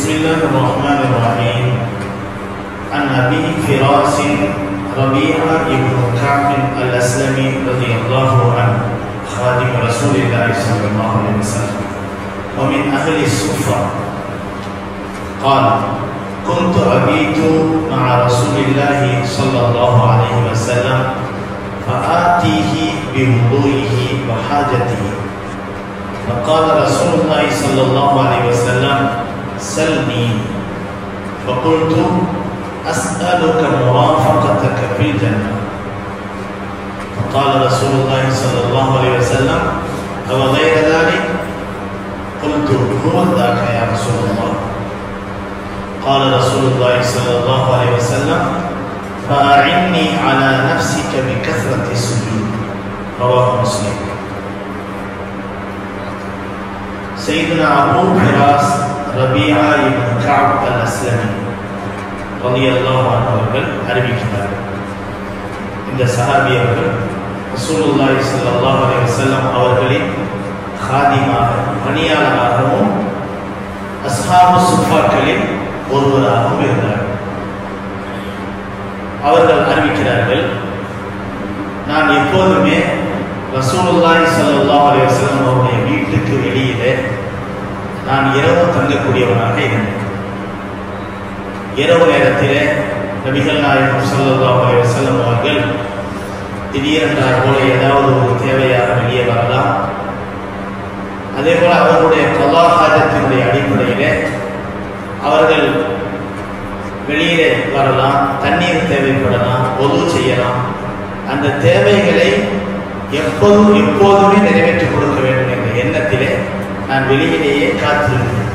بسم الله الرحمن الرحيم عن أبي فراس ربيعة بن كعب الأسلمي رضي الله عنه خادم رسول الله صلى الله عليه وسلم ومن أهل الصفة قال كنت أبيت مع رسول الله صلى الله عليه وسلم فآتيه بوضوئه وحاجته فقال رسول الله صلى الله عليه وسلم سلني فقلت أسألك مرافقتك في الجنة فقال رسول الله صلى الله عليه وسلم أو غير ذلك قلت هو ذاك يا رسول الله قال رسول الله صلى الله عليه وسلم فأعني على نفسك بكثرة السجود رواه مسلم سيدنا أبو فراس ரபியா இப்னு கஅப் அல் அஸ்லமி ரலியல்லாஹு அன்ஹு அவர்கள் அறிவிக்கிறார்கள் இந்த சஹாபி அவர்கள் ரசூலுல்லாஹி ஸல்லல்லாஹு அலைஹி வஸல்லம் அவர்களின் காதிமாக பணியாளராகவும் அஸ்ஹாபு சுஃபாக்களில் ஒருவராகவும் இருந்தார்கள் அவர்கள் அறிவிக்கிறார்கள் நான் எப்போதுமே ரசூலுல்லாஹி ஸல்லல்லாஹு அலைஹி வஸல்லம் அவருடைய வீட்டுக்கு வெளியிலே நான் இரவு தங்கக்கூடியவனாக இருந்தேன் இரவு நேரத்திலே நபிகள் நாயகம் சல்லல்லாஹு அலைஹி வஸல்லம் அவர்கள் திடீரென்றால் போல ஏதாவது ஒரு தேவையாக வெளியே வரலாம் அதே போல அவர்களுடைய கலாஹாஜத்தினுடைய அடிப்படையிலே அவர்கள் வெளியிலே வரலாம் தண்ணீர் தேவைப்படலாம் பொது செய்யலாம் அந்த தேவைகளை எப்போதும் எப்போதுமே நிறைவேற்றிக் கொடுக்க வேண்டும் என்ற எண்ணத்திலே நான் வெளியிலேயே காத்திருந்தேன்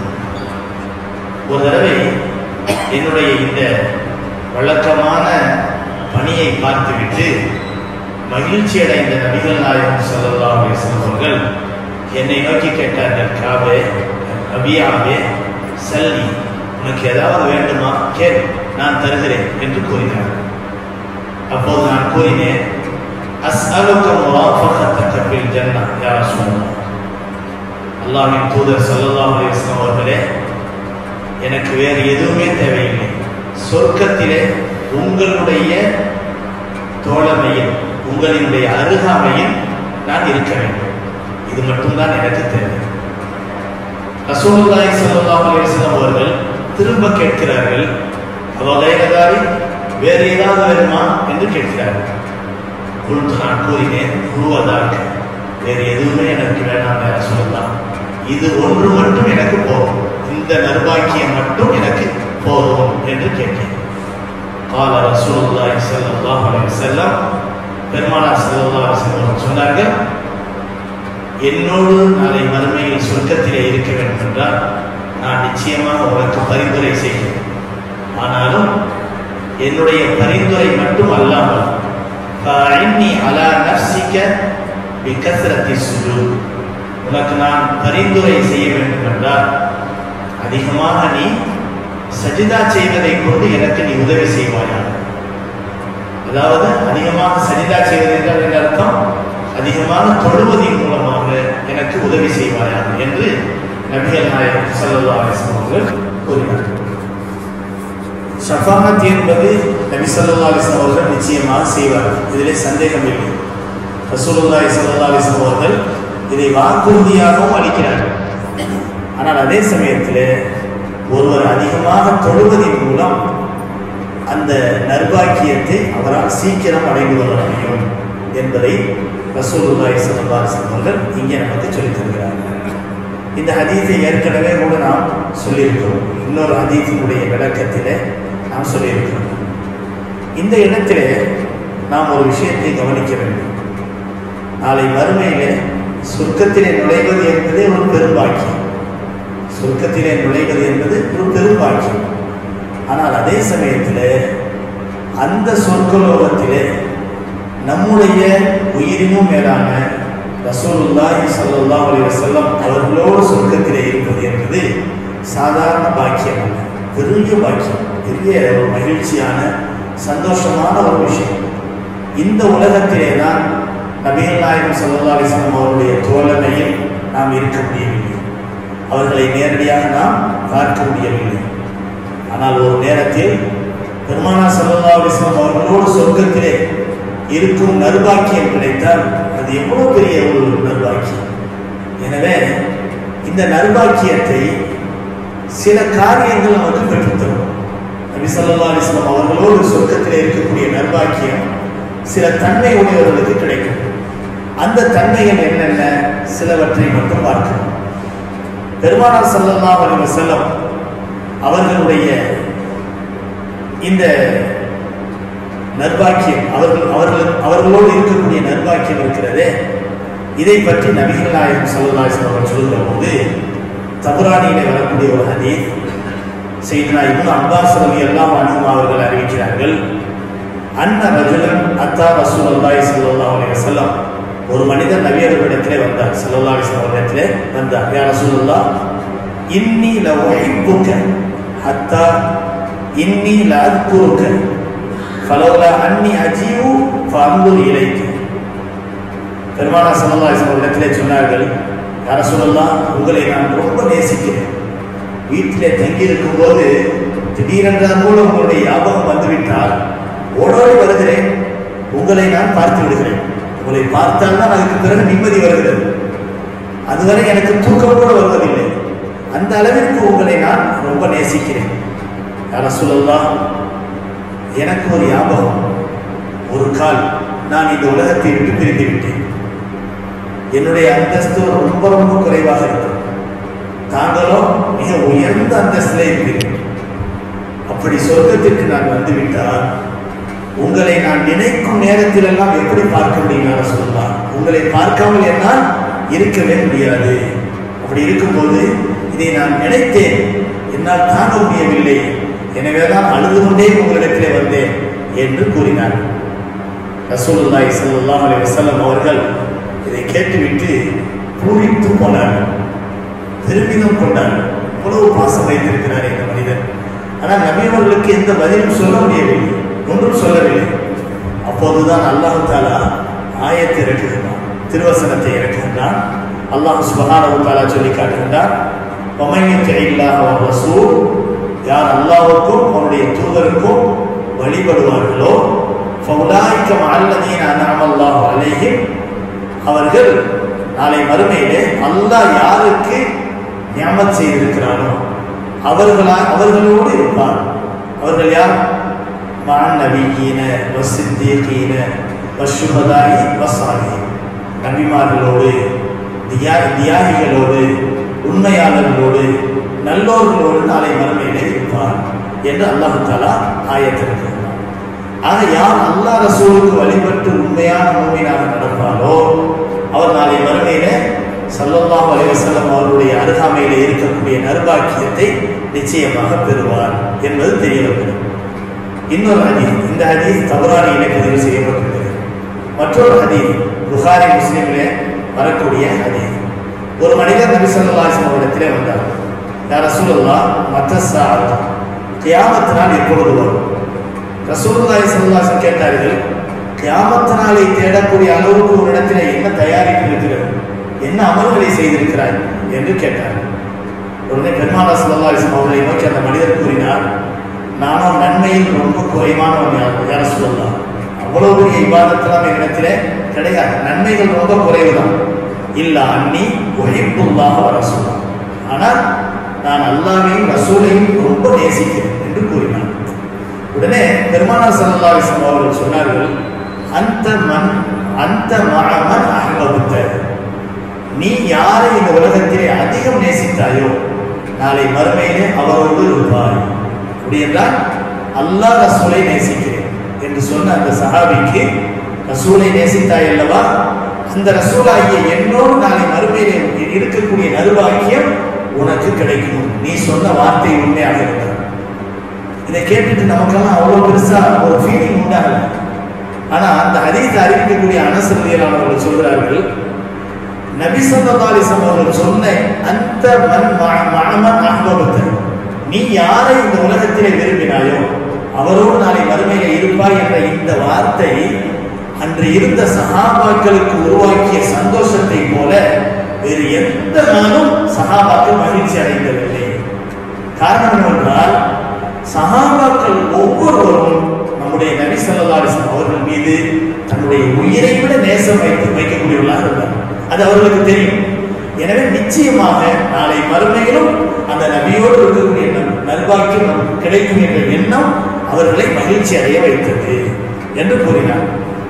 ஒரு தடவை என்னுடைய இந்த வழக்கமான பணியை பார்த்துவிட்டு மகிழ்ச்சி அடைந்த நபிகள் நாயகம் சல்லா அலிஸ்லாம் அவர்கள் என்னை நோக்கி கேட்டார்கள் காபே அபியாவே சல்லி உனக்கு ஏதாவது வேண்டுமா கேள் நான் தருகிறேன் என்று கூறினார் அப்போது நான் கூறினேன் அஸ்அலுக முராஃபகத்தக ஃபில் ஜன்னா யா ரசூலல்லாஹ் அல்லாஹ்வின் தூதர் ஸல்லல்லாஹு அலைஹி வஸல்லம் அவர்களே எனக்கு வேறு எதுவுமே தேவையில்லை சொர்க்கத்திலே உங்களுடைய தோழமையில் உங்களினுடைய அருகாமையில் நான் இருக்க வேண்டும் இது மட்டும்தான் எனக்கு தேவை ரசூலுல்லாஹி ஸல்லல்லாஹு அலைஹி வஸல்லம் அவர்கள் திரும்ப கேட்கிறார்கள் அவகைரதாரி வேறு ஏதாவது வேணுமா என்று கேட்கிறார்கள் குழுத்து நான் கூறினேன் குருவதாக வேறு எதுவுமே எனக்கு வேணாம் வேற சொல்லலாம் இது ஒன்று மட்டும் எனக்கு போதும் இந்த நர்பாக்கியம் மட்டும் எனக்கு போதும் என்று கேட்டேன் கால ரசூலுல்லாஹி ஸல்லல்லாஹு அலைஹி வஸல்லம் பெருமானார் ஸல்லல்லாஹு அலைஹி வஸல்லம் சொன்னார்கள் என்னோடு நாளை மறுமையில் சொர்க்கத்திலே இருக்க வேண்டும் என்றால் நான் நிச்சயமாக உனக்கு பரிந்துரை செய்கிறேன் ஆனாலும் என்னுடைய பரிந்துரை மட்டும் அல்லாமல் فأعني على نفسك بكثرة السجود உனக்கு நான் பரிந்துரை செய்ய வேண்டும் என்றால் அதிகமாக நீ சஜிதா செய்வதை கொண்டு எனக்கு நீ உதவி செய்வாயா அதாவது அதிகமாக சஜிதா செய்வது என்றால் என்ன அர்த்தம் அதிகமாக தொழுவதின் மூலமாக எனக்கு உதவி செய்வாயா என்று நபிகள் நாயகம் சல்லா அலிஸ்லாம் அவர்கள் கூறினார்கள் ஷஃபாமத் என்பது நபி சல்லா அலிஸ்லாம் அவர்கள் நிச்சயமாக செய்வார் இதிலே சந்தேகம் இல்லை ரசூலுல்லாஹி சல்லா அலிஸ்லாம் அவர்கள் இதை வாக்குறுதியாகவும் அளிக்கிறார்கள் ஆனால் அதே சமயத்தில் ஒருவர் அதிகமாக தொழுவதின் மூலம் அந்த நர்பாக்கியத்தை அவரால் சீக்கிரம் அடைந்து கொள்ள முடியும் என்பதை ரசூலுல்லாஹி சல்லா அலிஸ்லாம் அவர்கள் இங்கே நமக்கு சொல்லித் தருகிறார்கள் இந்த ஹதீஸை ஏற்கனவே கூட நாம் சொல்லியிருக்கிறோம் இன்னொரு ஹதீஸினுடைய விளக்கத்திலே நாம் சொல்லியிருக்கிறோம் இந்த இடத்திலே நாம் ஒரு விஷயத்தை கவனிக்க வேண்டும் நாளை மறுமையிலே சொர்க்கத்திலே நுழைவது என்பதே ஒரு பெரும்பாக்கியம் சொர்க்கத்திலே நுழைவது என்பது ஒரு பெரும்பாக்கியம் ஆனால் அதே சமயத்தில் அந்த சொர்க்கலோகத்திலே நம்முடைய உயிரினும் மேலான ரசூலுல்லாஹி ஸல்லல்லாஹு அலைஹி வஸல்லம் அவர்களோடு சொர்க்கத்திலே இருப்பது என்பது சாதாரண பாக்கியம் அல்ல பெரிய பாக்கியம் பெரிய ஒரு மகிழ்ச்சியான சந்தோஷமான ஒரு விஷயம் இந்த உலகத்திலே தான் நபிகள் நாயகம் ஸல்லல்லாஹு அலைஹி வஸல்லம் அவருடைய தோழமையில் நாம் இருக்க முடியவில்லை அவர்களை நேரடியாக நாம் பார்க்க முடியவில்லை ஆனால் ஒரு நேரத்தில் பெருமானா சல்லா அலிஸ்லாம் அவர்களோடு சொர்க்கத்திலே இருக்கும் நர்பாக்கியம் கிடைத்தால் அது எவ்வளவு பெரிய ஒரு நர்பாக்கியம் எனவே இந்த நர்பாக்கியத்தை சில காரியங்கள் நமக்கு பெற்றுத்தரும் நபி சல்லா அலிஸ்லாம் அவர்களோடு சொர்க்கத்தில் இருக்கக்கூடிய நர்பாக்கியம் சில தன்மை உடையவர்களுக்கு கிடைக்கும் அந்த தன்மைகள் என்னென்ன சிலவற்றை மட்டும் பார்க்கணும் பெருமானார் சல்லல்லா அலி வசல்லம் அவர்களுடைய இந்த நர்பாக்கியம் அவர்கள் அவர்கள் அவர்களோடு இருக்கக்கூடிய நர்பாக்கியம் இருக்கிறதே இதை பற்றி நபிகள் நாயகம் சல்லாஹ் அவர்கள் சொல்கிற போது தபுரானியிலே வரக்கூடிய ஒரு ஹதீஸ் செய்தினா இப்னு அப்பாஸ் ரவி எல்லாம் அனுபவம் அவர்கள் அறிவிக்கிறார்கள் அன்ன ரஜுலன் அத்தா ரசூல் அல்லாஹி ஸல்லல்லாஹு அலைஹி வஸல்லம் ஒரு மனிதன் நபியர்களிடத்திலே வந்தார் ஸல்லல்லாஹு அலைஹி வஸல்லம் இடத்திலே வந்தார் யா ரசூலுல்லாஹ் இன்னி லஉஹிப்புக ஹத்தா இன்னி லஅذ்குருக ஃபலௌலா அன்னி அஜீவு ஃபஅன்துர் இலைக்க பெருமானா ஸல்லல்லாஹு அலைஹி வஸல்லம் இடத்திலே சொன்னார்கள் யா ரசூலுல்லாஹ் உங்களை நான் ரொம்ப நேசிக்கிறேன் வீட்டிலே தங்கி இருக்கும்போது திடீரென்றால் கூட உங்களுடைய ஞாபகம் வந்துவிட்டால் ஓடோடி வருகிறேன் உங்களை நான் பார்த்து விடுகிறேன் உங்களை பார்த்தால் தான் அதுக்கு பிறகு நிம்மதி வருகிறது அதுவரை எனக்கு தூக்கம் கூட வருவதில்லை அந்த அளவிற்கு உங்களை நான் ரொம்ப நேசிக்கிறேன் யார சொல்லலாம் எனக்கு ஒரு ஞாபகம் ஒரு கால் நான் இந்த உலகத்தை விட்டு பிரிந்து விட்டேன் என்னுடைய அந்தஸ்து ரொம்ப ரொம்ப குறைவாக இருக்கிறது தாங்களோ மிக உயர்ந்த அந்தஸ்திலே இருக்கிறேன் அப்படி சொர்க்கத்திற்கு நான் வந்துவிட்டால் உங்களை நான் நினைக்கும் நேரத்தில் எல்லாம் எப்படி பார்க்க முடியும் சொல்லலாம் உங்களை பார்க்காமல் என்னால் இருக்கவே முடியாது அப்படி இருக்கும்போது இதை நான் நினைத்தேன் என்னால் தாங்க முடியவில்லை எனவேதான் அழுது கொண்டே உங்களிடத்திலே வந்தேன் என்று கூறினார் ரசூலுல்லாஹி ஸல்லல்லாஹு அலைஹி வஸல்லம் அவர்கள் இதை கேட்டுவிட்டு பூரித்து போனார்கள் பெருமிதம் கொண்டார்கள் இவ்வளவு பாசம் வைத்திருக்கிறார் இந்த மனிதன் ஆனால் நபியவர்களுக்கு எந்த பதிலும் சொல்ல முடியவில்லை ஒன்றும் சொல்லவில்லை அப்போதுதான் அல்லாஹு தாலா ஆயத்தை இறக்குகின்றான் திருவசனத்தை இறக்குகின்றான் அல்லாஹ் சுபஹானஹு தாலா சொல்லி காட்டுகின்றான் ஒமையத்தை இல்லாஹ் ரசூல் யார் அல்லாஹ்வுக்கும் அவனுடைய தூதருக்கும் வழிபடுவார்களோ ஃபவுலாய்க்க மல்லதீன அன்அமல்லாஹு அலைஹிம் அவர்கள் நாளை மறுமையிலே அல்லாஹ் யாருக்கு நியமத் செய்திருக்கிறானோ அவர்களா அவர்களோடு இருப்பார் அவர்கள் யார் மான் நபிகீன வசித்தீகீன வசுபதாயி வசாலி நபிமார்களோடு தியா தியாகிகளோடு உண்மையாளர்களோடு நல்லோர்களோடு நாளை மறுமையிலே இருப்பார் என்று அல்லாஹு தாலா ஆயத்திருக்கிறார் ஆக யார் அல்லாஹ் ரசூலுக்கு வழிபட்டு உண்மையான மூமினாக நடப்பாரோ அவர் நாளை மறுமையிலே சல்லல்லாஹு அலைஹி வஸல்லம் அவருடைய அருகாமையில் இருக்கக்கூடிய நர்பாக்கியத்தை நிச்சயமாக பெறுவார் என்பது தெரிய வருகிறது இன்னொரு ஹதீஸ் இந்த ஹதீஸ் தவறானியிலே பதிவு செய்யப்பட்டிருக்கிறது மற்றொரு ஹதீஸ் புகாரி முஸ்லிமிலே வரக்கூடிய ஹதீஸ் ஒரு மனிதர் நபி ஸல்லல்லாஹு அலைஹி வஸல்லம் இடத்திலே வந்தார் யா ரசூலுல்லாஹ் மத்த சாஅத் கியாமத் நாள் எப்பொழுது வரும் ரசூலுல்லாஹி ஸல்லல்லாஹு அலைஹி வஸல்லம் கேட்டார்கள் கியாமத் நாளை தேடக்கூடிய அளவுக்கு ஒரு இடத்திலே என்ன தயாரிப்பு இருக்கிறது என்ன அமல்களை செய்திருக்கிறாய் என்று கேட்டார் உடனே பெருமானா சல்லா அலிஸ்லாம் அவர்களை நோக்கி அந்த மனிதர் கூறினார் நானும் நன்மையில் ரொம்ப குறைவானவன் யார் யார சொல்லலாம் அவ்வளவு பெரிய இபாதத்தெல்லாம் என்னிடத்திலே கிடையாது நன்மைகள் ரொம்ப குறைவுதான் இல்ல அன்னி ஒழிப்புள்ளாக வர சொல்லலாம் ஆனால் நான் அல்லாவையும் ரசூலையும் ரொம்ப நேசிக்கிறேன் என்று கூறினார் உடனே பெருமானா சல்லா அலிஸ்லாம் அவர்கள் சொன்னார்கள் அந்த மண் அந்த மகமன் அகபுத்த நீ யாரை இந்த உலகத்திலே அதிகம் நேசித்தாயோ நாளை மறுமையிலே அவரோடு இருப்பாய் அப்படி என்றால் அல்லாஹ் ரசூலை நேசிக்கிறேன் என்று சொன்ன அந்த சஹாபிக்கு ரசூலை நேசித்தாய் அல்லவா அந்த ரசூலாகிய என்னோடு நாளை மறுமையிலே இருக்கக்கூடிய நறுவாக்கியம் உனக்கு கிடைக்கும் நீ சொன்ன வார்த்தை உண்மையாக இருக்கிறது இதை கேட்டுட்டு நமக்கெல்லாம் அவ்வளோ பெருசா ஒரு ஃபீலிங் உண்டாகல ஆனா அந்த ஹதீஸ் அறிவிக்கக்கூடிய அனசரியாளர்கள் சொல்கிறார்கள் நபி சல்லாலிசம் அவர்கள் சொன்ன அந்த மண் மணமன் அனுபவத்தை நீ யாரை இந்த உலகத்திலே விரும்பினாயோ அவரோடு நாளை மறுமையில இருப்பாய் என்ற இந்த வார்த்தை அன்று இருந்த சகாபாக்களுக்கு உருவாக்கிய சந்தோஷத்தை போல வேறு எந்த நாளும் சகாபாக்கள் மகிழ்ச்சி அடைந்ததில்லை காரணம் என்னவென்றால் சஹாபாக்கள் ஒவ்வொருவரும் நம்முடைய நபி ஸல்லல்லாஹு அலைஹி வஸல்லம் அவர்கள் மீது தன்னுடைய உயிரை விட நேசம் வைத்து வைக்கக்கூடியவர்களாக இருந்தார் அது அவர்களுக்கு தெரியும் எனவே நிச்சயமாக நாளை மறுமையிலும் அந்த நபியோடு இருக்கக்கூடிய நல்- நல்வாழ்க்கையும் நமக்கு கிடைக்கும் என்ற எண்ணம் அவர்களை மகிழ்ச்சி அடைய வைத்தது என்று கூறினார்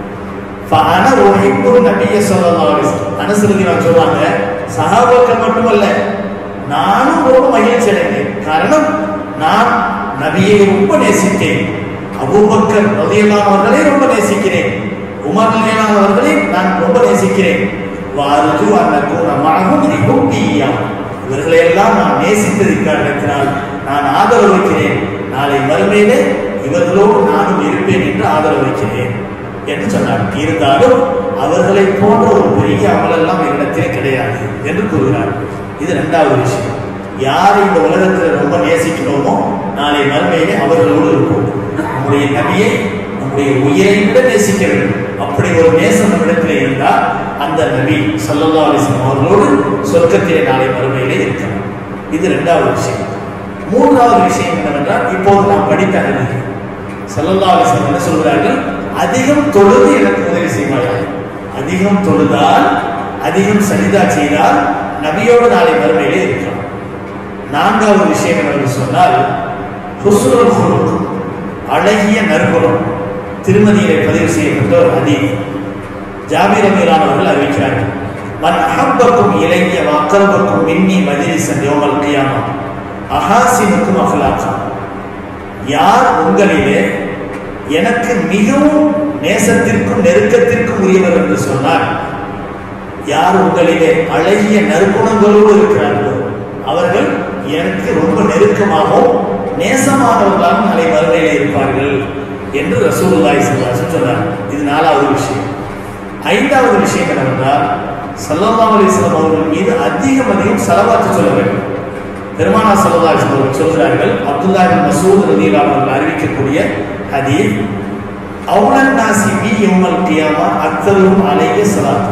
فأنا أحب النبي صلى الله عليه وسلم அனஸ் ரலியல்லாஹு சொல்றாங்க சஹாபாக்கள் மட்டுமல்ல நானும் ரொம்ப மகிழ்ச்சி அடைந்தேன் காரணம் நான் நபியை ரொம்ப நேசித்தேன் அபூபக்கர் ரலியல்லாஹு அவர்களை ரொம்ப நேசிக்கிறேன் உமர் ரலியல்லாஹு அவர்களை நான் ரொம்ப நேசிக்கிறேன் வாருஜு அன்னக்கூன மஅஹும் லிஹுப்பியா இவர்களை எல்லாம் நான் நேசித்ததின் காரணத்தினால் நான் ஆதரவு வைக்கிறேன் நாளை மறுமையிலே இவர்களோடு நானும் இருப்பேன் என்று ஆதரவு வைக்கிறேன் என்று சொன்னார் இருந்தாலும் அவர்களை போன்ற ஒரு பெரிய அமலெல்லாம் என்னிடத்தில் கிடையாது என்று கூறுகிறார் இது இரண்டாவது விஷயம் யார் இந்த உலகத்தில் ரொம்ப நேசிக்கிறோமோ நாளை மறுமையிலே அவர்களோடு இருப்போம் நம்முடைய நபியை நம்முடைய உயிரை விட நேசிக்க வேண்டும் அப்படி ஒரு நேசம் நம்மிடத்தில் இருந்தால் அந்த நபி சல்லல்லா அலிஸ்லாம் அவர்களோடு சொர்க்கத்திலே நாளை மறுமையிலே இருக்கலாம் இது இரண்டாவது விஷயம் மூன்றாவது விஷயம் என்னவென்றால் இப்போது நாம் படித்த அறிவு சல்லல்லா அலிஸ்லாம் என்ன சொல்கிறார்கள் அதிகம் தொழுது எனக்கு உதவி செய்வாயா அதிகம் தொழுதால் அதிகம் சரிதா செய்தால் நபியோடு நாளை மறுமையிலே இருக்கலாம் நான்காவது விஷயம் என்னவென்று சொன்னால் ஹுஸ்னுல் ஹுலுக் அழகிய நற்குணம் திருமதியிலே பதிவு செய்யப்பட்ட ஒரு ஹதீஸ் ஜாபீர் அமீரான் அவர்கள் அறிவிக்கிறார்கள் மன் அஹப்பக்கும் இலங்கிய அக்கரபக்கும் மின்னி மஜிலிசன் யோமல் கியாமா அஹாசினுக்கும் அஃலாக்கா யார் உங்களிலே எனக்கு மிகவும் நேசத்திற்கும் நெருக்கத்திற்கும் உரியவர் என்று சொன்னார் யார் உங்களிலே அழகிய நற்குணங்களோடு இருக்கிறார்களோ அவர்கள் எனக்கு ரொம்ப நெருக்கமாகவும் நேசமானவர்களாகவும் நாளை மறுமையிலே இருப்பார்கள் என்று ரசூலுல்லாஹி ஸல்லல்லாஹு அலைஹி வஸல்லம் சொன்னார் இது நாலாவது விஷயம் ஐந்தாவது விஷயம் என்னவென்றால் ஸல்லல்லாஹு அலைஹி வஸல்லம் அவர்கள் மீது அதிகம் அதிகம் செலவாத்து சொல்ல வேண்டும் பெருமானா ஸல்லல்லாஹு அலைஹி வஸல்லம் அவர்கள் சொல்கிறார்கள் அப்துல்லா இப்னு மசூத் ரலியல்லாஹு அவர்கள் அறிவிக்கக்கூடிய ஹதீஸ் அவுலன் நாசி பி யௌமல் கியாமா அக்தரும் அலைய ஸலாத்து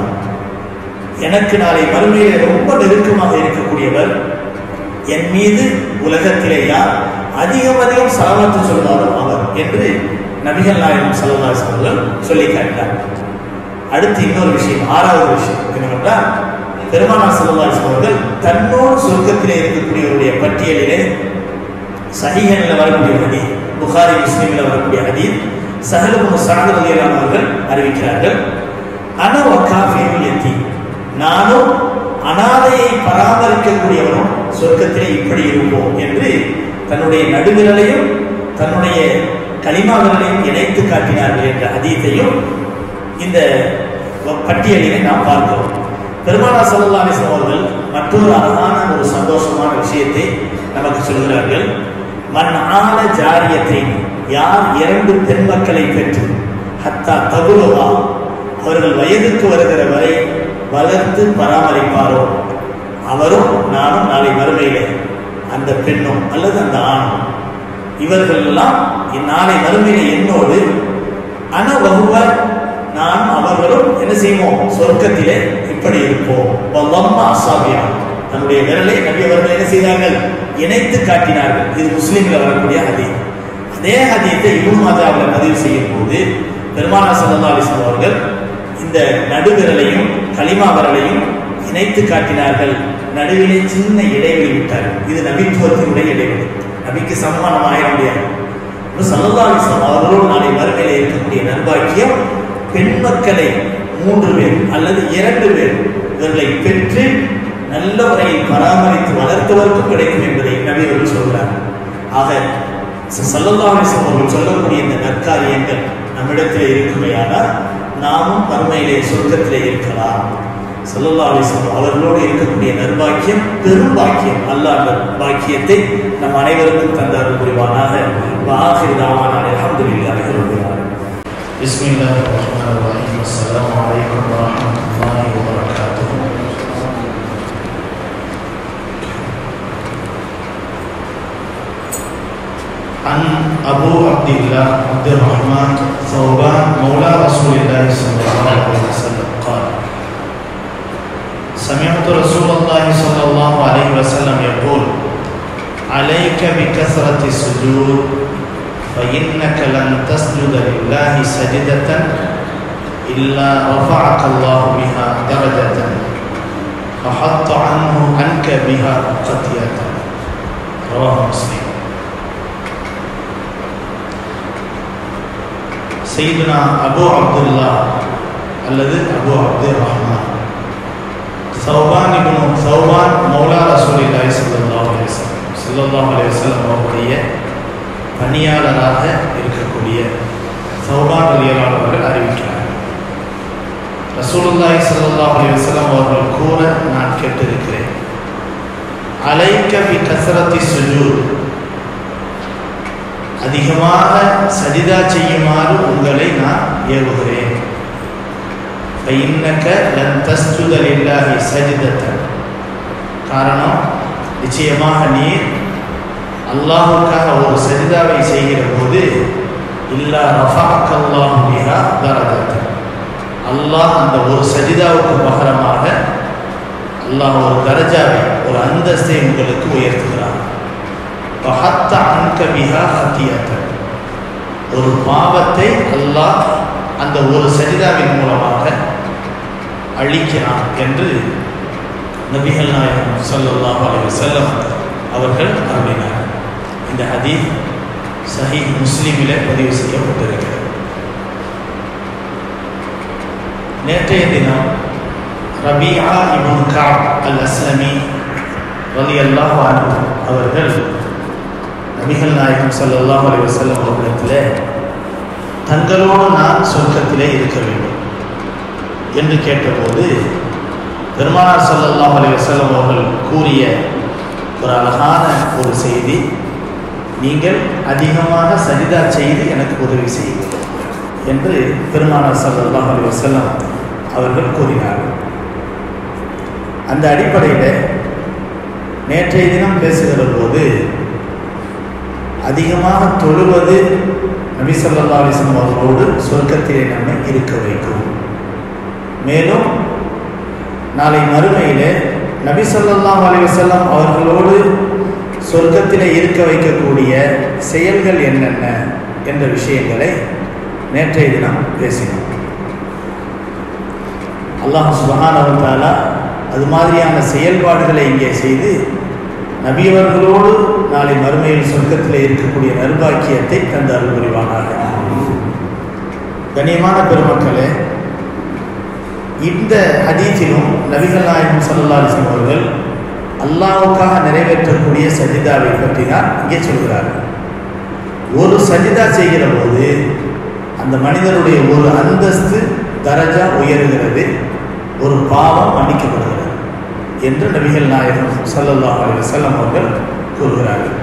எனக்கு நாளை மறுமையிலே ரொம்ப நெருக்கமாக இருக்கக்கூடியவர் என் மீது உலகத்திலே யார் அதிகம் அதிகம் சலவாத்து சொல்வாரோ அவர் என்று நபிகள் நாயகம் சல்லல்லாஹு அவர்கள் சொல்லி காட்டினார் அடுத்து இன்னொரு விஷயம் ஆறாவது விஷயம் என்னவென்றால் பெருமானா சல்லல்லாஹு அவர்கள் தன்னோடு சொர்க்கத்திலே இருக்கக்கூடியவருடைய பட்டியலிலே சஹீஹனில் வரக்கூடிய ஹதீஸ் புகாரி முஸ்லீமில் வரக்கூடிய ஹதீஸ் சஹலுக்கு சனது ரலியல்லாஹு அவர்கள் அறிவிக்கிறார்கள் அன வக்காஃபியுல் யத்தீம் நானும் அனாதையை பராமரிக்கக்கூடியவனும் சொர்க்கத்திலே இப்படி இருப்போம் என்று தன்னுடைய நடுவிரலையும் தன்னுடைய கலிமா விரலையும் இணைத்து காட்டினார்கள் என்ற அதீத்தையும் இந்த பட்டியலிலே நாம் பார்க்கிறோம் பெருமானா சல்லா அலிஸ்லாம் அவர்கள் மற்றொரு அழகான ஒரு சந்தோஷமான விஷயத்தை நமக்கு சொல்கிறார்கள் மண் ஆன ஜாரியத்தை யார் இரண்டு பெண் மக்களை பெற்று ஹத்தா தகுலுவா அவர்கள் வயதுக்கு வருகிற வரை வளர்த்து பராமரிப்பாரோ அவரும் நானும் நாளை மறுமையிலே அந்த பெண்ணும் அல்லது அந்த ஆணும் இவர்கள் எல்லாம் நாளை மறுமையிலே என்னோடு அன வகுவ நான் அவர்களும் என்ன செய்வோம் சொர்க்கத்திலே இப்படி இருப்போம் வல்லம்மா அசாபியா தன்னுடைய விரலை நபி அவர்கள் என்ன செய்தார்கள் இணைத்து காட்டினார்கள் இது முஸ்லீம்ல வரக்கூடிய ஹதீஸ் அதே ஹதீத்தை இபுன் மாதாவில் பதிவு செய்யும் போது பெருமானா சல்லா அலிஸ்லாம் அவர்கள் இந்த நடுவிரலையும் களிமா விரலையும் இணைத்து காட்டினார்கள் நடுவிலே சின்ன இடைவெளி விட்டார்கள் இது நபித்துவத்தினுடைய இடைவெளி நபிக்கு சமமானம் ஆயிட முடியாது சல்லா அலிஸ்லாம் அவர்களோடு நாளை மறுமையில இருக்கக்கூடிய நர்பாக்கியம் பெண் மக்களை மூன்று பேர் அல்லது இரண்டு பேர் இவர்களை பெற்று நல்ல முறையில் பராமரித்து வளர்த்தவருக்கும் கிடைக்கும் என்பதை நபி அவர்கள் சொல்கிறார் ஆக சல்லல்லா அலிஸ்லாம் அவர்கள் சொல்லக்கூடிய இந்த நற்காரியங்கள் நம்மிடத்தில் இருக்குமையானால் நாமும் மறுமையிலே சொர்க்கத்திலே இருக்கலாம் சல்லல்லா அலிஸ்லாம் அவர்களோடு இருக்கக்கூடிய நர்பாக்கியம் பெரும் பாக்கியம் அல்லாஹ் அந்த பாக்கியத்தை நம் அனைவருக்கும் தந்தார் புரிவானாக வாஹிர் தாவான அலமதுல்லாஹி ரபில் ஆலமீன் بسم الله الرحمن الرحيم السلام عليكم ورحمة الله وبركاته عن أبو عبد الله عبد الرحمن ثوبان مولى رسول الله صلى الله عليه وسلم قال سمعت رسول الله صلى الله عليه وسلم يقول عليك بكثرة السجود فإنك لن تسجد لله سجدة إلا رفعك الله بها درجة وحط عنه عنك بها خطيئة رواه مسلم سيدنا أبو عبد الله அல்லது அபு அப்துல் ரஹ்மான் சௌபான் இப்னு சௌபான் மௌலா ரசூலில்லாஹி ஸல்லல்லாஹு அலைஹி வஸல்லம் ஸல்லல்லாஹு அலைஹி வஸல்லம் அவருடைய பணியாளராக இருக்கக்கூடிய சௌபான் ரலியல்லாஹு அவர்கள் அறிவிக்கிறார் ரசூலுல்லாஹி ஸல்லல்லாஹு அலைஹி வஸல்லம் அவர்கள் கூற நான் கேட்டிருக்கிறேன் அலைக்க பி கசரத்தி சுஜூத் அதிகமாக சஜிதா செய்யுமாறு உங்களை நான் ஏவுகிறேன் فإنك لن تسجد لله سجدة காரணம் நிச்சயமாக நீர் அல்லாஹுக்காக ஒரு சஜிதாவை செய்கிற போது இல்லா ரஃபாக் அல்லாஹு பிஹா தரதத் அல்லாஹ் அந்த ஒரு சஜிதாவுக்கு பகரமாக அல்லாஹ் ஒரு தரஜாவை ஒரு அந்தஸ்தை உங்களுக்கு உயர்த்துகிறான் பஹத்த அன்க பிஹா ஹத்தியத்தன் ஒரு பாவத்தை அல்லாஹ் அந்த ஒரு சஜிதாவின் மூலமாக அழிக்கிறான் என்று நபிகள் நாயகம் ஸல்லல்லாஹு அலைஹி வஸல்லம் அவர்கள் அருளினார் இந்த ஹதீஸ் சஹி முஸ்லிமிலே பதிவு செய்யப்பட்டிருக்கிறது நேற்றைய தினம் ரபியா இப்னு கஅப் அல் அஸ்லமி ரலியல்லாஹு அன்ஹு அவர்கள் நபிகள் நாயகம் ஸல்லல்லாஹு அலைஹி வஸல்லம் அவர்களிடத்தில் தங்களோடு நான் சொர்க்கத்திலே இருக்க வேண்டும் என்று கேட்டபோது பெருமானார் ஸல்லல்லாஹு அலைஹி வஸல்லம் அவர்கள் கூறிய ஒரு அழகான ஒரு செய்தி நீங்கள் அதிகமாக சரிதா செய்து எனக்கு உதவி செய்யுங்கள் என்று பெருமானார் ஸல்லல்லாஹு அலைஹி வஸல்லம் அவர்கள் கூறினார்கள் அந்த அடிப்படையில் நேற்றைய தினம் பேசுகிற போது அதிகமாக தொழுவது நபி ஸல்லல்லாஹு அலைஹி வஸல்லம் அவர்களோடு சொர்க்கத்திலே நம்மை இருக்க வைக்கும் மேலும் நாளை மறுமையிலே நபி ஸல்லல்லாஹு அலைஹி வஸல்லம் அவர்களோடு சொர்க்கத்திலே இருக்க வைக்கக்கூடிய செயல்கள் என்னென்ன என்ற விஷயங்களை நேற்றைய தினம் பேசினோம் அல்லாஹ் சுபஹானஹு வ தஆலா அது மாதிரியான செயல்பாடுகளை இங்கே செய்து நபியவர்களோடு நாளை மறுமையில் சொர்க்கத்தில் இருக்கக்கூடிய நல்பாக்கியத்தை தந்து அருள் புரிவானாக கண்ணியமான பெருமக்களே இந்த ஹதீஸிலும் நபிகள் நாயகம் ஸல்லல்லாஹு அலைஹி வஸல்லம் அவர்கள் அல்லாஹ்வுக்காக நிறைவேற்றக்கூடிய சஜிதாவை பற்றி தான் இங்கே சொல்கிறார்கள் ஒரு சஜிதா செய்கிற போது அந்த மனிதனுடைய ஒரு அந்தஸ்து தரஜா உயர்கிறது ஒரு பாவம் மன்னிக்கப்படுகிறது என்று நபிகள் நாயகம் ஸல்லல்லாஹு அலைஹி வஸல்லம் அவர்கள் கூறுகிறார்கள்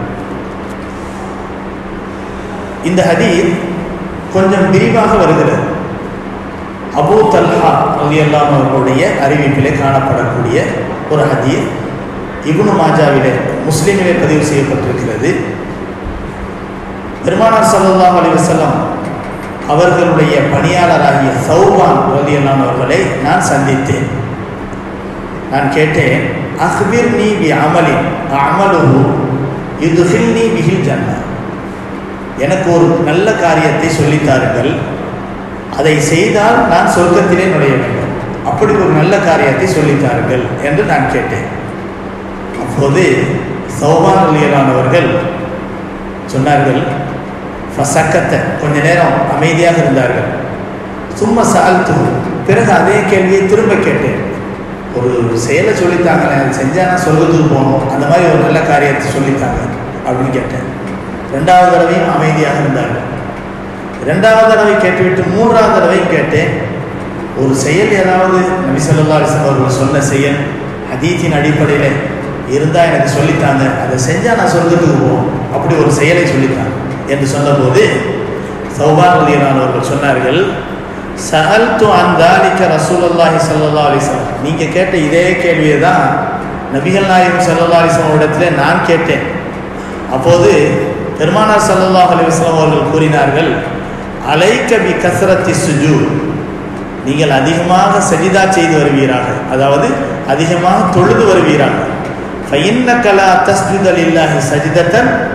இந்த ஹதீஸ் கொஞ்சம் விரிவாக வருகிறது அபூ தல்ஹா ரலியல்லாஹு அவர்களுடைய அறிவிப்பிலே காணப்படக்கூடிய ஒரு ஹதீஸ் இப்னு மாஜாவிலே முஸ்லிமிலே பதிவு செய்யப்பட்டிருக்கிறது பெருமானார் ஸல்லல்லாஹு அலைஹி வஸல்லம் அவர்களுடைய பணியாளராகிய சௌபான் ரலியல்லாஹு அவர்களை நான் சந்தித்தேன் நான் கேட்டேன் அஹ்பிர் நீ பி அமலின் அமலுஹு யுதுஹில் நீ பிஹில் ஜன்னா எனக்கு ஒரு நல்ல காரியத்தை சொல்லித்தாருங்கள் அதை செய்தால் நான் சொர்க்கத்திலே நுழைய வேண்டும் அப்படி ஒரு நல்ல காரியத்தை சொல்லித்தாருங்கள் என்று நான் கேட்டேன் அப்போது சௌபான் அலியலானவர்கள் சொன்னார்கள் ஃபசக்கத்தை கொஞ்ச நேரம் அமைதியாக இருந்தார்கள் சும்மா சால்த்து பிறகு அதே கேள்வியை திரும்ப கேட்டேன் ஒரு செயலை சொல்லித்தாங்களே அது செஞ்சால் நான் சொர்க்கத்துக்கு போகணும் அந்த மாதிரி ஒரு நல்ல காரியத்தை சொல்லித்தாங்க அப்படின்னு கேட்டேன் ரெண்டாவது தடவையும் அமைதியாக இருந்தார்கள் ரெண்டாவது தடவை கேட்டுவிட்டு மூன்றாவது தடவையும் கேட்டேன் ஒரு செயல் ஏதாவது நபி ஸல்லல்லாஹு அலைஹி வஸல்லம் அவர்கள் சொன்ன செயல் ஹதீத்தின் அடிப்படையில் இருந்தால் எனக்கு சொல்லித்தாங்க அதை செஞ்சால் நான் சொர்க்கத்துக்கு போவோம் அப்படி ஒரு செயலை சொல்லித்தாங்க என்று சொன்னபோது சௌபான் ரலியல்லாஹு அவர்கள் சொன்னார்கள் சஹல்து அன் தாலிக ரசூலுல்லாஹி ஸல்லல்லாஹு அலைஹி வஸல்லம் நீங்க கேட்ட இதே கேள்வியை தான் நபிகள் நாயகம் ஸல்லல்லாஹு அலைஹி வஸல்லம் இடத்துல நான் கேட்டேன் அப்போது பெருமானார் ஸல்லல்லாஹு அலைஹி வஸல்லம் அவர்கள் கூறினார்கள் அலைக்க பி கஸ்ரத்தி சுஜூத் நீங்கள் அதிகமாக சஜிதா செய்து வருவீராக அதாவது அதிகமாக தொழுது வருவீராக ஃபைன்னக லா தஸ்ஜுத லில்லாஹி சஜிதத்தன்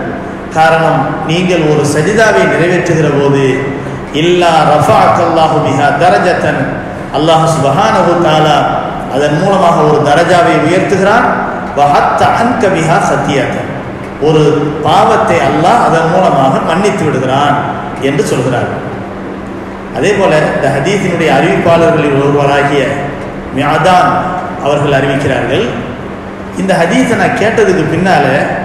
காரணம் நீங்கள் ஒரு சஜிதாவை நிறைவேற்றுகிற போது இல்லா ரஃபாக்கல்லாஹு பிஹா தரஜத்தன் அல்லாஹ் சுபஹானஹு தாலா அதன் மூலமாக ஒரு தரஜாவை உயர்த்துகிறான் வஹத்த அன்க பிஹா சத்தியத்தன் ஒரு பாவத்தை அல்லாஹ் அதன் மூலமாக மன்னித்து விடுகிறான் என்று சொல்கிறார் அதே போல இந்த ஹதீஸினுடைய அறிவிப்பாளர்களில் ஒருவராகிய மியாதான் அவர்கள் அறிவிக்கிறார்கள் இந்த ஹதீஸை நான் கேட்டதுக்கு பின்னால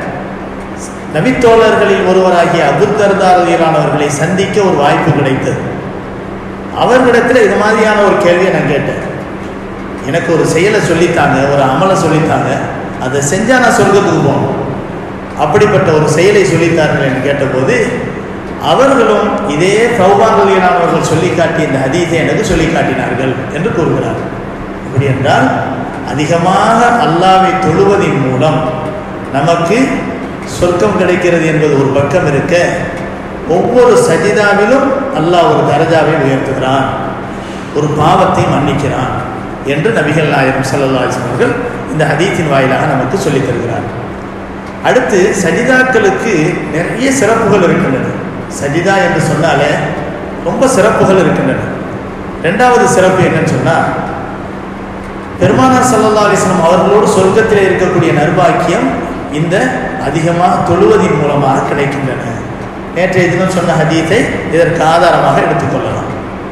நபித்தோழர்களில் ஒருவராகிய அபுத்தர்தாரதியிலானவர்களை சந்திக்க ஒரு வாய்ப்பு கிடைத்தது அவர்களிடத்தில் இது மாதிரியான ஒரு கேள்வியை நான் கேட்டேன் எனக்கு ஒரு செயலை சொல்லித்தாங்க ஒரு அமலை சொல்லித்தாங்க அதை செஞ்சால் நான் சொர்க்கத்துக்கு போகணும் அப்படிப்பட்ட ஒரு செயலை சொல்லித்தார்கள் என்று கேட்டபோது அவர்களும் இதே சௌபாந்தலியனானவர்கள் சொல்லி காட்டிய இந்த ஹதீஸை எனக்கு சொல்லி காட்டினார்கள் என்று கூறுகிறார் அப்படி என்றால் அதிகமாக அல்லாவை தொழுவதின் மூலம் நமக்கு சொர்க்கம் கிடைக்கிறது என்பது ஒரு பக்கம் இருக்க ஒவ்வொரு சஜிதாவிலும் அல்லாஹ் ஒரு தரஜாவை உயர்த்துகிறான் ஒரு பாவத்தை மன்னிக்கிறான் என்று நபிகள் நாயகம் சல்லல்லாஹ் அவர்கள் இந்த ஹதீத்தின் வாயிலாக நமக்கு சொல்லித் தருகிறார் அடுத்து சஜிதாக்களுக்கு நிறைய சிறப்புகள் இருக்கின்றன சஜிதா என்று சொன்னாலே ரொம்ப சிறப்புகள் இருக்கின்றன ரெண்டாவது சிறப்பு என்னன்னு சொன்னால் பெருமானார் சல்லல்லா அலிஸ்லாம் அவர்களோடு சொர்க்கத்தில் இருக்கக்கூடிய நர்பாக்கியம் இந்த அதிகமாக தொழுவதின் மூலமாக கிடைக்கின்றன நேற்றைய தினம் சொன்ன ஹதீத்தை இதற்கு ஆதாரமாக எடுத்துக்கொள்ளலாம்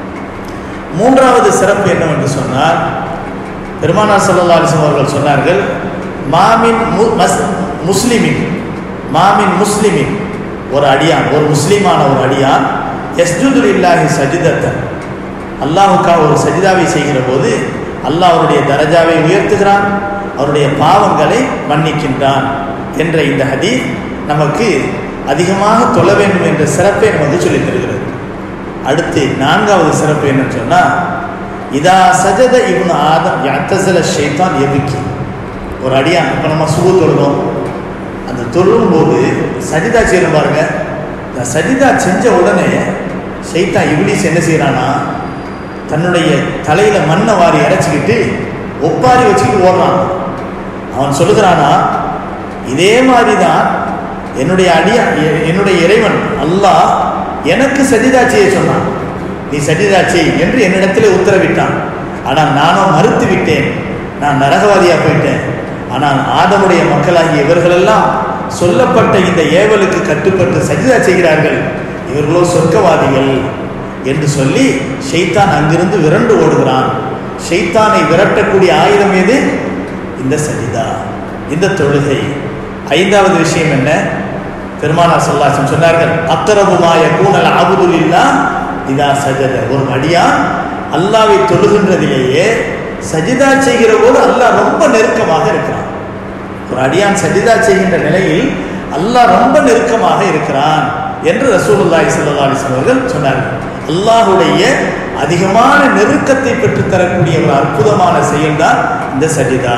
மூன்றாவது சிறப்பு என்னவென்று சொன்னால் பெருமானார் சல்லல்லா அலிஸ்லாம் அவர்கள் சொன்னார்கள் மாமின் முஸ்லிமின் மாமின் முஸ்லிமின் ஒரு அடியான் ஒரு முஸ்லீமான ஒரு அடியான் எஸ்ஜுதுல் இல்லாஹி சஜிதத்தன் அல்லாஹுக்கா ஒரு சஜிதாவை செய்கிற போது அல்லாஹ் அவருடைய தரஜாவை உயர்த்துகிறான் அவருடைய பாவங்களை மன்னிக்கின்றான் என்ற இந்த ஹதீஸ் நமக்கு அதிகமாக தொழ வேண்டும் என்ற சிறப்பை நமக்கு சொல்லித் தருகிறது அடுத்து நான்காவது சிறப்பு என்னன்னு சொன்னால் இதா சஜத இவனு ஆதம் யாத்தசல ஷைத்தான் எதுக்கி ஒரு அடியான் இப்போ நம்ம சுகு தொழுதோம் அந்த தொழும் போது சஜிதா செய்யணும் பாருங்க இந்த சஜிதா செஞ்ச உடனே ஷைத்தான் இப்ளீஸ் என்ன செய்கிறானா தன்னுடைய தலையில மண்ணை வாரி இறைச்சிக்கிட்டு ஒப்பாரி வச்சுக்கிட்டு ஓடுறான் அவன் சொல்லுகிறானா இதே மாதிரி தான் என்னுடைய அடியா என்னுடைய இறைவன் அல்லாஹ் எனக்கு சஜிதா செய்ய சொன்னான் நீ சஜிதா செய் என்று என்னிடத்தில் உத்தரவிட்டான் ஆனால் நானும் மறுத்து விட்டேன் நான் நரகவாதியா போயிட்டேன் ஆனால் ஆதமுடைய மக்களாகிய இவர்களெல்லாம் சொல்லப்பட்ட இந்த ஏவலுக்கு கட்டுப்பட்டு சஜிதா செய்கிறார்கள் இவர்களோ சொர்க்கவாதிகள் என்று சொல்லி ஷெய்தான் அங்கிருந்து விரண்டு ஓடுகிறான் ஷெய்தானை விரட்டக்கூடிய ஆயுதம் எது இந்த சஜிதா இந்த தொழுகை ஐந்தாவது விஷயம் என்ன பெருமானார் சொல்லாசம் சொன்னார்கள் அக்கரபுமாய கூனல் ஆபுதுல் இல்லா இதா சஜத ஒரு அடியான் அல்லாவை தொழுகின்றதிலேயே சஜிதா செய்கிற போது அல்லாஹ் ரொம்ப நெருக்கமாக இருக்கிறான் ஒரு அடியான் சஜிதா செய்கின்ற நிலையில் அல்லாஹ் ரொம்ப நெருக்கமாக இருக்கிறான் என்று ரசூலுல்லாஹி ஸல்லல்லாஹு அலைஹி வஸல்லம் அவர்கள் சொன்னார்கள் அல்லாஹுடைய அதிகமான நெருக்கத்தை பெற்று தரக்கூடிய ஒரு அற்புதமான செயல்தான் இந்த சஜிதா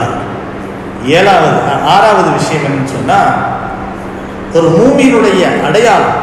ஏழாவது ஆறாவது விஷயம் என்னன்னு சொன்னா ஒரு மூமியினுடைய அடையாளம்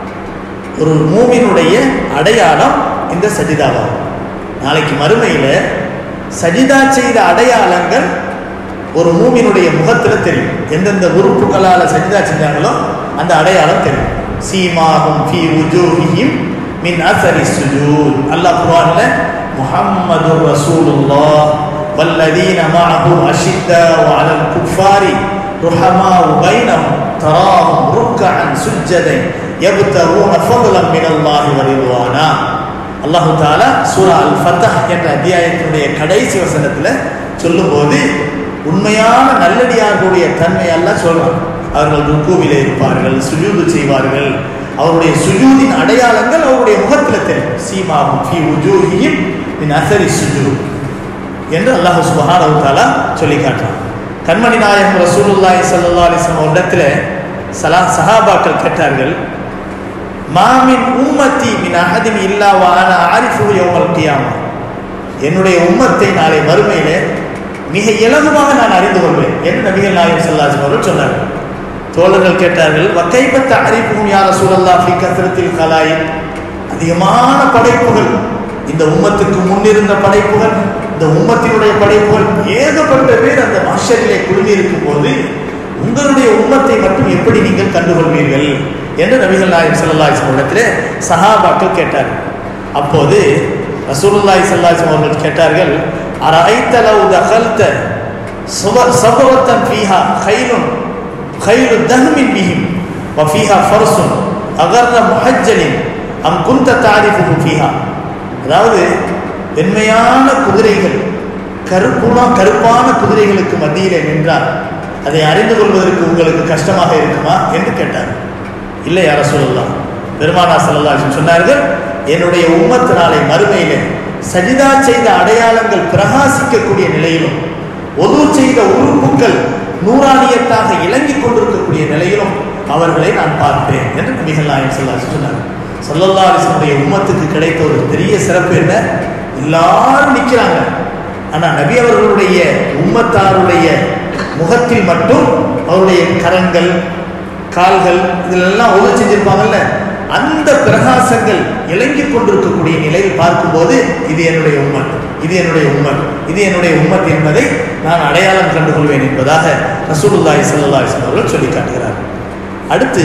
ஒரு மூமியினுடைய அடையாளம் இந்த சஜிதாவாகும் நாளைக்கு மறுமையில் சஜிதா செய்த அடையாளங்கள் ஒரு மூமியினுடைய முகத்தில் தெரியும் எந்தெந்த உறுப்புகளால் சஜிதா செஞ்சாங்களோ அந்த அடையாளம் தெரியும் சீமாகும் ஃபி உஜூஹிஹிம் மின் அசரி சுஜூத் அல்லாஹ் குர்ஆன்ல முஹம்மது ரசூலுல்லாஹ் والذين معه أشداء على الكفار رحماء بينهم تراهم ركعا سجدا يبتغون فضلا من الله ورضوانا அல்லாஹு தாலா சூரா அல் ஃபத்தஹ் என்ற அத்தியாயத்தினுடைய கடைசி வசனத்தில் சொல்லும்போது உண்மையான நல்லடியார்களுடைய தன்மை எல்லாம் சொல்றான் அவர்கள் ருக்குவில இருப்பார்கள் சுஜூது செய்வார்கள் அவருடைய சுஜூதின் அடையாளங்கள் அவருடைய முகத்தில் தெரியும் சீமாவும் ஃபி உஜூஹியும் மின் அசரி சுஜூத் என்று அல்லாஹ் சுபஹானஹு தஆலா சொல்லி காட்டுறான் கண்மணி நாயகம் ரசூலுல்லாஹி ஸல்லல்லாஹு அலைஹி வஸல்லம் இடத்துல சலா சஹாபாக்கள் கேட்டார்கள் மாமின் உம்மத்தி மின் அஹதின் இல்லா வான ஆரிஃபு யௌமல் கியாமா என்னுடைய உம்மத்தை நாளை மறுமையிலே மிக இலகுவாக நான் அறிந்து கொள்வேன் என்று நபிகள் நாயகம் ஸல்லல்லாஹு அவர்கள் சொன்னார்கள் தோழர்கள் கேட்டார்கள் வக்கைபத்த அறிப்பும் யார சூழல்லா ஃபி கத்ரத்தில் கலாய் அதிகமான படைப்புகள் இந்த உம்மத்துக்கு முன்னிருந்த படைப்புகள் இந்த உம்மத்தினுடைய படைப்புகள் ஏகப்பட்ட பேர் அந்த மாஷரிலே குழுமி இருக்கும் போது உங்களுடைய உம்மத்தை மட்டும் எப்படி நீங்கள் கண்டுகொள்வீர்கள் என்று நபிகள் நாயகம் ஸல்லல்லாஹு அலைஹி இடத்திலே சஹாபாக்கள் கேட்டார்கள் அப்போது ரசூலுல்லாஹி ஸல்லல்லாஹு அலைஹி அவர்கள் கேட்டார்கள் அரஐத்த லவ் தகல்த சபவத்தன் ஃபீஹா கைலுன் கைலு தஹ்மின் பிஹிம் வஃபீஹா ஃபர்சுன் அகர்ர முஹஜ்ஜலின் அம் குந்த தாரிஃபுஹு ஃபீஹா அதாவது வெண்மையான குதிரைகள் கருப்புனா கருப்பான குதிரைகளுக்கு மத்தியிலே நின்றால் அதை அறிந்து கொள்வதற்கு உங்களுக்கு கஷ்டமாக இருக்குமா என்று கேட்டார் இல்லை யார சொல்லலாம் பெருமானா சல்லா சொன்னார்கள் என்னுடைய உம்மத்து நாளை மறுமையிலே சஜிதா செய்த அடையாளங்கள் பிரகாசிக்கக்கூடிய நிலையிலும் ஒது செய்த உறுப்புகள் நூறாணியத்தாக இலங்கிக் கொண்டிருக்கக்கூடிய நிலையிலும் அவர்களை நான் பார்ப்பேன் என்று நபிகள் நாயகம் சொல்லா சொன்னார் சல்லல்லா அலிசனுடைய உம்மத்துக்கு கிடைத்த ஒரு பெரிய சிறப்பு என்ன எல்லாரும் நிற்கிறாங்க ஆனால் நபி அவர்களுடைய உம்மத்தாருடைய முகத்தில் மட்டும் அவருடைய கரங்கள் கால்கள் இதிலெல்லாம் உதவி செஞ்சிருப்பாங்கல்ல அந்த பிரகாசங்கள் இலங்கிக் கொண்டிருக்கக்கூடிய நிலையில் பார்க்கும்போது இது என்னுடைய உம்மத் இது என்னுடைய உம்மத் இது என்னுடைய உம்மத் என்பதை நான் அடையாளம் கண்டுகொள்வேன் என்பதாக ரசூலுல்லாஹி ஸல்லல்லாஹு அலைஹி வஸல்லம் அவர்கள் சொல்லி காட்டுகிறார் அடுத்து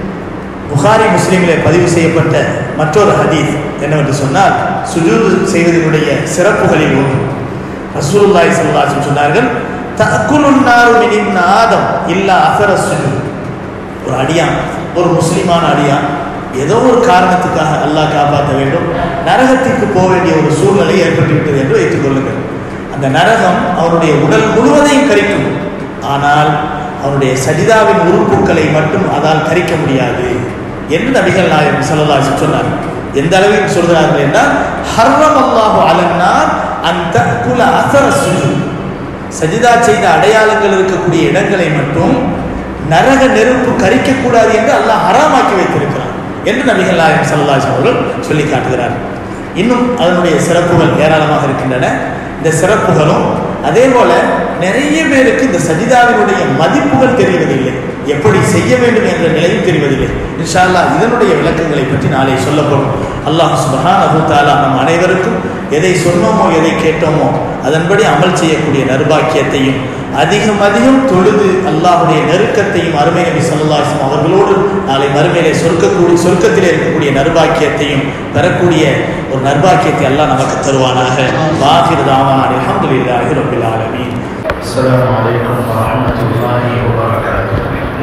புகாரி முஸ்லீமிலே பதிவு செய்யப்பட்ட மற்றொரு ஹதீஸ் என்னவென்று சொன்னால் சுஜூது செய்வதனுடைய சிறப்புகளில் ஒன்று ரசூலுல்லாஹி ஸல்லல்லாஹு அலைஹி சொன்னார்கள் தஅக்குலுன் நாரு மின் இப்ன ஆதம் இல்லா அஸர சுஜூத் ஒரு அடியான் ஒரு முஸ்லிமான அடியான் ஏதோ ஒரு காரணத்துக்காக அல்லாஹ் காப்பாற்ற வேண்டும் நரகத்திற்கு போக வேண்டிய ஒரு சூழ்நிலை ஏற்பட்டுவிட்டது என்று வைத்துக் கொள்ளுங்கள் அந்த நரகம் அவருடைய உடல் முழுவதையும் கரிக்கும் ஆனால் அவருடைய சஜிதாவின் உறுப்புகளை மட்டும் அதால் கரிக்க முடியாது என்று நபிகள் நாயகம் சல்லல்லாஹு சொன்னார் எந்த அளவில் சொல்கிறார்கள் என்றால் ஹர்ரம் அல்லாஹு அலன்னார் அந்த குல அசர சுஜு சஜிதா செய்த அடையாளங்கள் இருக்கக்கூடிய இடங்களை மட்டும் நரக நெருப்பு கரிக்கக்கூடாது என்று அல்லாஹ் ஹராமாக்கி வைத்திருக்கிறார் என்று நபிகள் நாயகம் சல்லாஹ் அவர்கள் சொல்லி காட்டுகிறார் இன்னும் அதனுடைய சிறப்புகள் ஏராளமாக இருக்கின்றன இந்த சிறப்புகளும் அதே போல நிறைய பேருக்கு இந்த சஜிதாவினுடைய மதிப்புகள் தெரிவதில்லை எப்படி செய்ய வேண்டும் என்ற நிலையும் தெரிவதில்லை இன்ஷால்லா இதனுடைய விளக்கங்களை பற்றி நாளை சொல்லப்படும் அல்லாஹ் சுபஹான் அபு தாலா நம் அனைவருக்கும் எதை சொன்னோமோ எதை கேட்டோமோ அதன்படி அமல் செய்யக்கூடிய நர்பாக்கியத்தையும் அதிகம் அதிகம் தொழுது அல்லாஹுடைய நெருக்கத்தையும் அருமை நபி சல்லாஹம் அவர்களோடு நாளை மறுமையிலே சொர்க்கக்கூடிய சொர்க்கத்திலே இருக்கக்கூடிய நர்பாக்கியத்தையும் பெறக்கூடிய ஒரு நர்பாக்கியத்தை அல்லாஹ் நமக்கு தருவானாக வாஹிர் தாவான் அலமதுல்லாஹி ரபில் ஆலமீன் السلام عليكم ورحمة الله وبركاته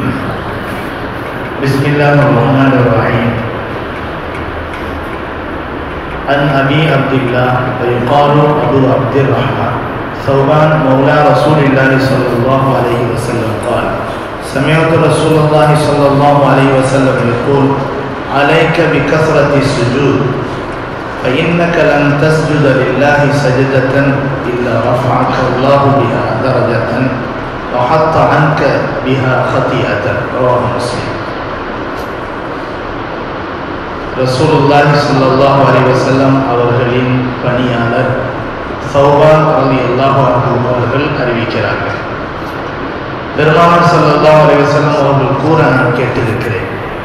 بسم الله الرحمن الرحيم عن أبي عبد الله ويقال أبو عبد الرحمن ثوبان مولى رسول الله صلى الله عليه وسلم قال سمعت رسول الله صلى الله عليه وسلم يقول عليك بكثرة السجود فإنك لن تسجد لله سجدة إلا رفعك الله بها درجة وحط عنك بها خطيئة رواه مسلم ரசூலுல்லாஹி ஸல்லல்லாஹு அலைஹி வஸல்லம் அவர்களின் பணியாளர் சௌபான் அலி அல்லாஹ் அவர்கள் அறிவிக்கிறார்கள் பெருமானார் ஸல்லல்லாஹு அலைஹி வஸல்லம் அவர்கள் கூற நான் கேட்டிருக்கிறேன்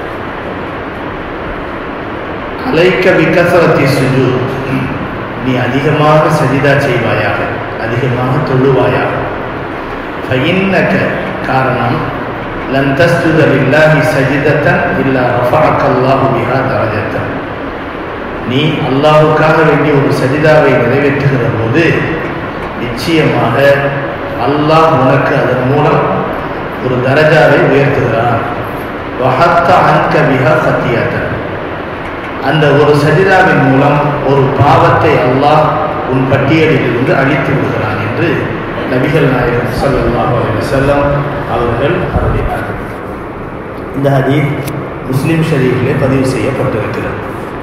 அலைக்க விகசரத்தி சுஜூத் நீ அதிகமாக சஜிதா செய்வாயாக அதிகமாக தொழுவாயாக ஃபைன்னக காரணம் லன் தஸ்ஜுத லில்லாஹி சஜிதத்தன் இல்லா ரஃபஅக அல்லாஹு பிஹா தரஜத்தன் நீ அல்லாஹ்வுக்காக வேண்டிய ஒரு சஜிதாவை நிறைவேற்றுகிற போது நிச்சயமாக அல்லாஹ் உனக்கு அதன் மூலம் ஒரு தரஜாவை உயர்த்துகிறான் வஹத்த அன்க பிஹா சத்தியத்தன் அந்த ஒரு சஜிதாவின் மூலம் ஒரு பாவத்தை அல்லாஹ் உன் பட்டியலிலிருந்து அழித்து விடுகிறான் என்று நபிகள் நாயகம் ஸல்லல்லாஹு அலைஹி வஸல்லம் அவர்கள் அருளினார்கள் இந்த ஹதீஸ் முஸ்லிம் ஷரீஃபிலே பதிவு செய்யப்பட்டிருக்கிறது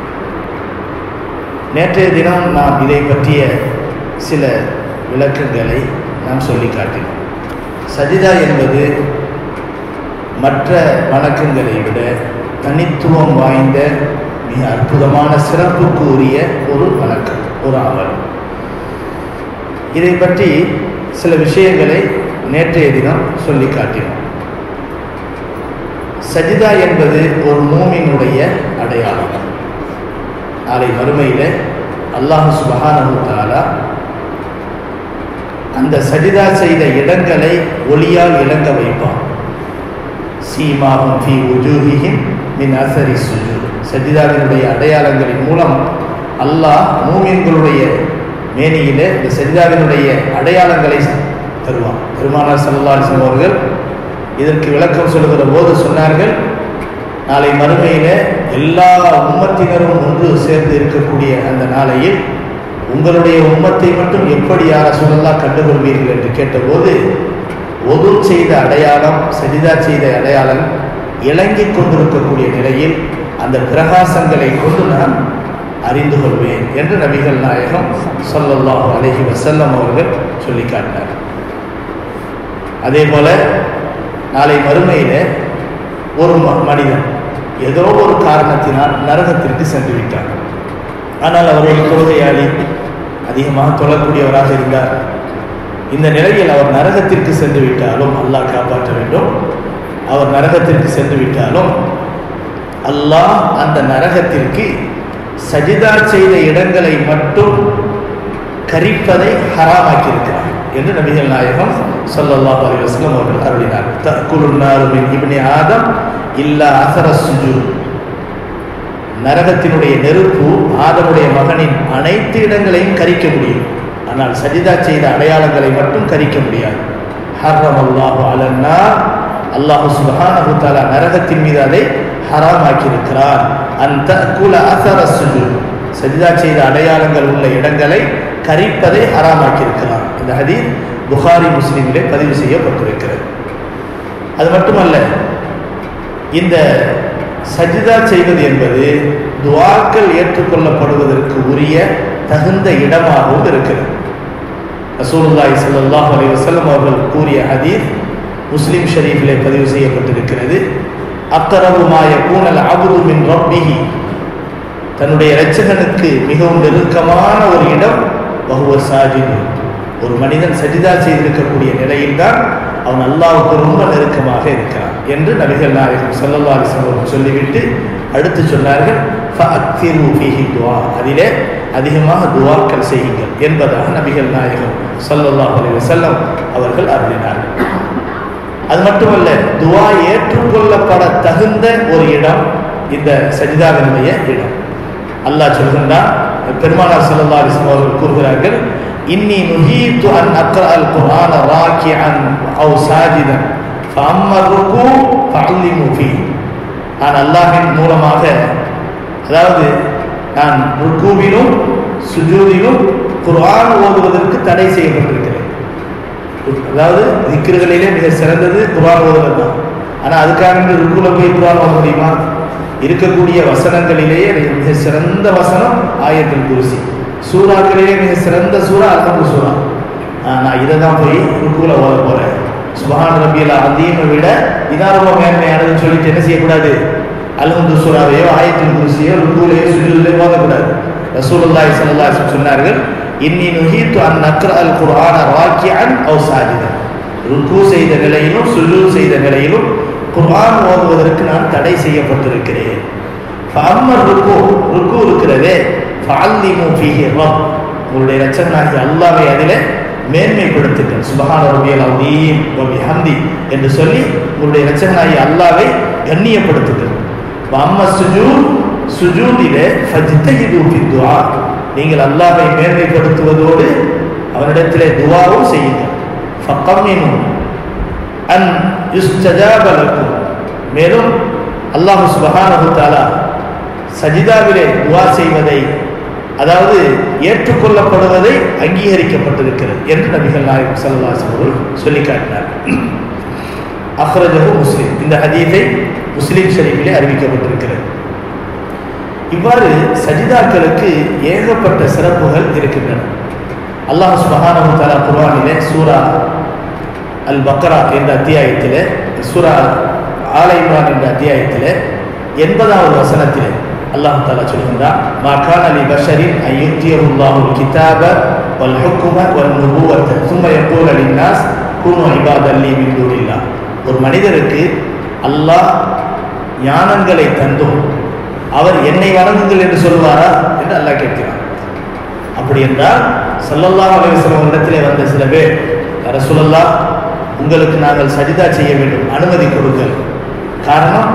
நேற்றைய தினம் நாம் இதை பற்றிய சில விளக்கங்களை நாம் சொல்லி காட்டினோம் சஜிதா என்பது மற்ற வணக்கங்களை விட தனித்துவம் வாய்ந்த மிக அற்புதமான சிறப்புக்கு உரிய ஒரு வணக்கம் ஒரு அமல் இதை பற்றி சில விஷயங்களை நேற்றைய தினம் சொல்லி காட்டினோம் சஜிதா என்பது ஒரு மூமினுடைய அடையாளம் நாளை மறுமையில் அல்லாஹ் சுபஹானஹு தாலா அந்த சஜிதா செய்த இடங்களை ஒளியால் இழங்க வைப்பான் சீமாவும் ஃபி உஜூஹிஹிம் மின் அசரி சுஜு சஜிதாவினுடைய அடையாளங்களின் மூலம் அல்லாஹ் மூமின்களுடைய மேனியிலே இந்த சஜிதாவினுடைய அடையாளங்களை தருவான் பெருமானார் சல்லா அலிஸ்லாம் அவர்கள் இதற்கு விளக்கம் சொல்லுகிற போது சொன்னார்கள் நாளை மறுமையிலே எல்லா உம்மத்தினரும் ஒன்று சேர்ந்து இருக்கக்கூடிய அந்த நாளையில் உங்களுடைய உம்மத்தை மட்டும் எப்படி யார சொல்லலாம் கண்டுகொள்வீர்கள் என்று கேட்டபோது ஒது செய்த அடையாளம் சஜிதா செய்த அடையாளம் இளங்கிக் கொண்டிருக்கக்கூடிய நிலையில் அந்த பிரகாசங்களை கொண்டு நான் அறிந்து கொள்வேன் என்று நபிகள் நாயகம் சொல்லல்லாஹு அலஹி வசல்லம் அவர்கள் சொல்லி காட்டினார் அதே போல நாளை மறுமையில் ஒரு மனிதன் ஏதோ ஒரு காரணத்தினால் நரகத்திற்கு சென்று விட்டார் ஆனால் அவர் ஒரு தொழுகையாளி அதிகமாக தொழக்கூடியவராக இருந்தார் இந்த நிலையில் அவர் நரகத்திற்கு சென்று விட்டாலும் அல்லாஹ் காப்பாற்ற வேண்டும் அவர் நரகத்திற்கு சென்று விட்டாலும் அல்லாஹ் அந்த நரகத்திற்கு சஜிதா செய்த இடங்களை மட்டும் கரிப்பதை ஹராமாக்கியிருக்கிறார் என்று நபிகள் நாயகம் சொல்லல்லா அலி வஸ்லம் அவர்கள் அருளினார் தக்குலுன்னாருமின் இப்னி ஆதம் இல்லா அசர சுஜு நரகத்தினுடைய நெருப்பு ஆதமுடைய மகனின் அனைத்து இடங்களையும் கரிக்க முடியும் ஆனால் சஜிதா செய்த அடையாளங்களை மட்டும் கரிக்க முடியாது ஹர்ரம் அல்லாஹு அலன்னா அல்லாஹு சுபஹானஹு தஆலா நரகத்தின் மீது அதை ஹராமாக்கி இருக்கிறார் அந்த குல அசர சுஜு சஜிதா செய்த அடையாளங்கள் உள்ள இடங்களை கரிப்பதை ஹராமாக்கி இருக்கிறார் இந்த ஹதீஸ் புகாரி முஸ்லீமிலே பதிவு செய்யப்பட்டிருக்கிறது அது மட்டுமல்ல இந்த சஜிதா செய்வது என்பது துவாக்கள் ஏற்றுக்கொள்ளப்படுவதற்கு உரிய தகுந்த இடமாகவும் இருக்கிறது ரசூலுல்லாஹி ஸல்லல்லாஹு அலைஹி வஸல்லம் அவர்கள் கூறிய ஹதீஸ் முஸ்லிம் ஷரீஃபிலே பதிவு செய்யப்பட்டிருக்கிறது அக்கரவு மா யகூனல் அப்து மின் ரப்பிஹி தன்னுடைய இரட்சகனுக்கு மிகவும் நெருக்கமான ஒரு இடம் வகுவ சாஜிது ஒரு மனிதன் சஜிதா செய்திருக்கக்கூடிய நிலையில்தான் அவன் அல்லாவுக்கு ரொம்ப நெருக்கமாக இருக்கிறான் என்று நபிகள் நாயகம் சல்லல்லா அலிஸ்லாம் சொல்லிவிட்டு அடுத்து சொன்னார்கள் துவா அதிலே அதிகமாக துவாக்கள் செய்யுங்கள் என்பதாக நபிகள் நாயகம் சல்லல்லா அலி வசல்லம் அவர்கள் அருளினார்கள் அது மட்டுமல்ல துவா ஏற்றுக்கொள்ளப்பட தகுந்த ஒரு இடம் இந்த சஜிதாவினுடைய இடம் அல்லாஹ் சொல்கின்றான் பெருமானார் சல்லா அலிஸ்லாம் அவர்கள் கூறுகிறார்கள் இன்னி நுஹீத்து அன் அக்ரா அல் குர்ஆன ராக்கிஅன் அவ் சாஜிதன் ஃபஅம்மா ருக்கு ஃபஅல்லிமு ஃபீ நான் அல்லாஹ்வின் மூலமாக அதாவது நான் ருக்குவிலும் சுஜூதிலும் குர்ஆன் ஓதுவதற்கு தடை செய்யப்பட்டிருக்கிறேன் அதாவது திக்ருகளிலே மிக சிறந்தது குர்ஆன் ஓதுவது தான் ஆனால் அதுக்காக ருக்குல போய் குர்ஆன் ஓத முடியுமா இருக்கக்கூடிய வசனங்களிலேயே மிக சிறந்த வசனம் ஆயத்தில் குருசி சூறாக்களிலே மிக சிறந்த சூறா அல்ஹம்து சூறா நான் இதை தான் போய் ருக்குல ஓத போறேன் சுபஹான் ரபியல் அதையும் விட இதான் ரொம்ப மேன்மையானதுன்னு சொல்லிட்டு என்ன செய்யக்கூடாது அல்ஹம்து சூறாவையோ ஆயத்தில் குருசியோ ருக்குலையோ சுஜூலையோ ஓதக்கூடாது ரசூலுல்லாஹி ஸல்லல்லாஹு அலைஹி வஸல்லம் சொன்னார்கள் இன்னி நுஹீத்து அன் நக்ர அல் குர்ஆன ராக்கிஅன் அவ் சாஜிதன் ருக்கு செய்த நிலையிலும் சுஜூத் செய்த நிலையிலும் குர்ஆன் ஓதுவதற்கு நான் தடை செய்யப்பட்டிருக்கிறேன் ஃபஅம்மர் ருக்கு ருக்கு இருக்கிறதே ஃபஅல்லிமு ஃபீஹி ரப் உங்களுடைய ரச்சனாகி அல்லாஹ்வை அதிலே மேன்மைப்படுத்துங்கள் சுபஹான ரபியல் அதீம் வ பிஹம்தி என்று சொல்லி உங்களுடைய ரச்சனாகி அல்லாஹ்வை கண்ணியப்படுத்துங்கள் வஅம்ம சுஜூத் சுஜூதிலே ஃபஜ்தஹிது ஃபி துஆ நீங்கள் அல்லாஹ்வை மேன்மைப்படுத்துவதோடு அவனிடத்திலே துஆவும் செய்யுங்கள் ஃபக்கம்மினு அன் யுஸ்தஜாப லக்கும் மேலும் அல்லாஹ் சுபஹானஹு தஆலா சஜிதாவிலே துவா செய்வதை அதாவது ஏற்றுக்கொள்ளப்படுவதை அங்கீகரிக்கப்பட்டிருக்கிறது என்று நபிகள் நாயகம் சல்லாஸ் அவர்கள் சொல்லி காட்டினார் அஹ்ரஜகு முஸ்லிம் இந்த ஹதீஸை முஸ்லிம் ஷரீஃபிலே அறிவிக்கப்பட்டிருக்கிறது இவ்வாறு சஜிதாக்களுக்கு ஏகப்பட்ட சிறப்புகள் இருக்கின்றன அல்லாஹ் சுபஹானஹு தஆலா குர்ஆனிலே சூரா அல் பக்ரா என்ற அத்தியாயத்தில் சூரா ஆல இம்ரான் என்ற அத்தியாயத்தில் எண்பதாவது வசனத்தில் அல்லாஹ் தாலா சொல்கின்றான் மா கான லி பஷரின் அன் யுத்தியஹுல்லாஹு கிதாப வல் ஹுக்கும வல் நுபுவத்த சும்ம யகூல லின்னாஸ் குனு இபாதல்லி மின் தூனில்லாஹ் ஒரு மனிதருக்கு அல்லாஹ் ஞானங்களை தந்தும் அவர் என்னை வணங்குங்கள் என்று சொல்வாரா என்று அல்லாஹ் கேட்கிறான் அப்படி என்றால் சல்லல்லாஹு அலைஹி வஸல்லம் இடத்திலே வந்த சில பேர் ரசூலல்லாஹ் உங்களுக்கு நாங்கள் சஜிதா செய்ய வேண்டும் அனுமதி கொடுங்கள் காரணம்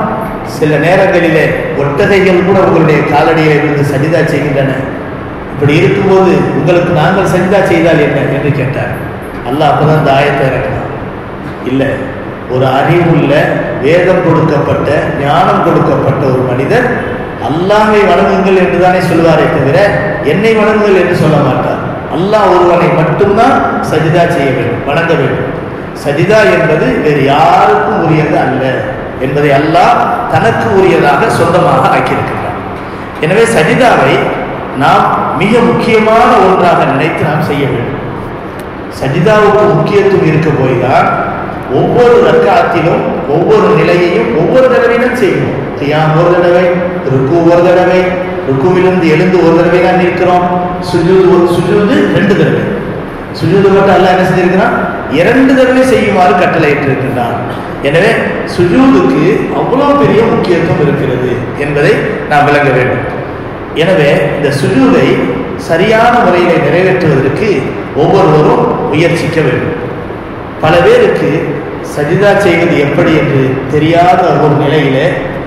சில நேரங்களிலே ஒட்டகைகள் கூட உங்களுடைய காலடியில் இருந்து சஜிதா செய்கின்றன இப்படி இருக்கும்போது உங்களுக்கு நாங்கள் சஜிதா செய்தால் என்ன என்று கேட்டார் அல்லாஹ் அப்பதான் இந்த ஆயத்தை இறக்கினான் இல்லை ஒரு அறிவுள்ள வேதம் கொடுக்கப்பட்ட ஞானம் கொடுக்கப்பட்ட ஒரு மனிதர் அல்லாஹை வணங்குங்கள் என்று தானே சொல்வாரே தவிர என்னை வணங்குங்கள் என்று சொல்ல மாட்டார் அல்லாஹ் ஒருவனை மட்டும்தான் சஜிதா செய்ய வேண்டும் வணங்க வேண்டும் சஜிதா என்பது வேறு யாருக்கும் உரியது அல்ல என்பதை அல்லாஹ் தனக்கு உரியதாக சொந்தமாக ஆக்கியிருக்கிறார் எனவே சஜிதாவை நாம் மிக முக்கியமான ஒன்றாக நினைத்து நாம் செய்ய வேண்டும் சஜிதாவுக்கு முக்கியத்துவம் இருக்க போய்தான் ஒவ்வொரு ரக்காத்திலும் ஒவ்வொரு நிலையையும் ஒவ்வொரு தடவையும் செய்யணும் கியாம் ஒரு தடவை ருக்கு ஒரு தடவை ருக்குவிலிருந்து எழுந்து ஒரு தடவை தான் நிற்கிறோம் சுஜூது ஒரு சுஜூது ரெண்டு தடவை சுஜூது மட்டும் அல்லாஹ் என்ன செஞ்சிருக்கிறான் இரண்டு தடவை செய்யுமாறு கட்டளையிட்டிருக்கின்றான் எனவே சுஜூதுக்கு அவ்வளோ பெரிய முக்கியத்துவம் இருக்கிறது என்பதை நாம் விளங்க வேண்டும் எனவே இந்த சுஜூதை சரியான முறையில் நிறைவேற்றுவதற்கு ஒவ்வொருவரும் முயற்சிக்க வேண்டும் பல பேருக்கு சஜிதா செய்வது எப்படி என்று தெரியாத ஒரு நிலையில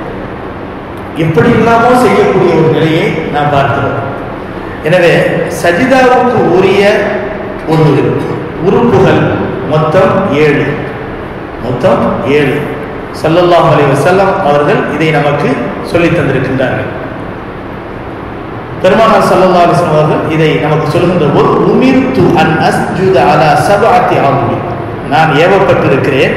எப்படி இல்லாமோ செய்யக்கூடிய ஒரு நிலையை நாம் பார்க்கிறோம் எனவே சஜிதாவுக்கு உரிய ஒரு உறுப்புகள் மொத்தம் ஏழு மொத்தம் ஏழு ஸல்லல்லாஹு அலைஹி வஸல்லம் அவர்கள் இதை நமக்கு சொல்லித் தந்திருக்கின்றார்கள் பெருமானார் ஸல்லல்லாஹு அலைஹி வஸல்லம் அவர்கள் இதை நமக்கு சொல்கின்ற போது உமிர்து அன் அஸ்ஜுத அலா சபஅத்தி ஆதுமி நான் ஏவப்பட்டிருக்கிறேன்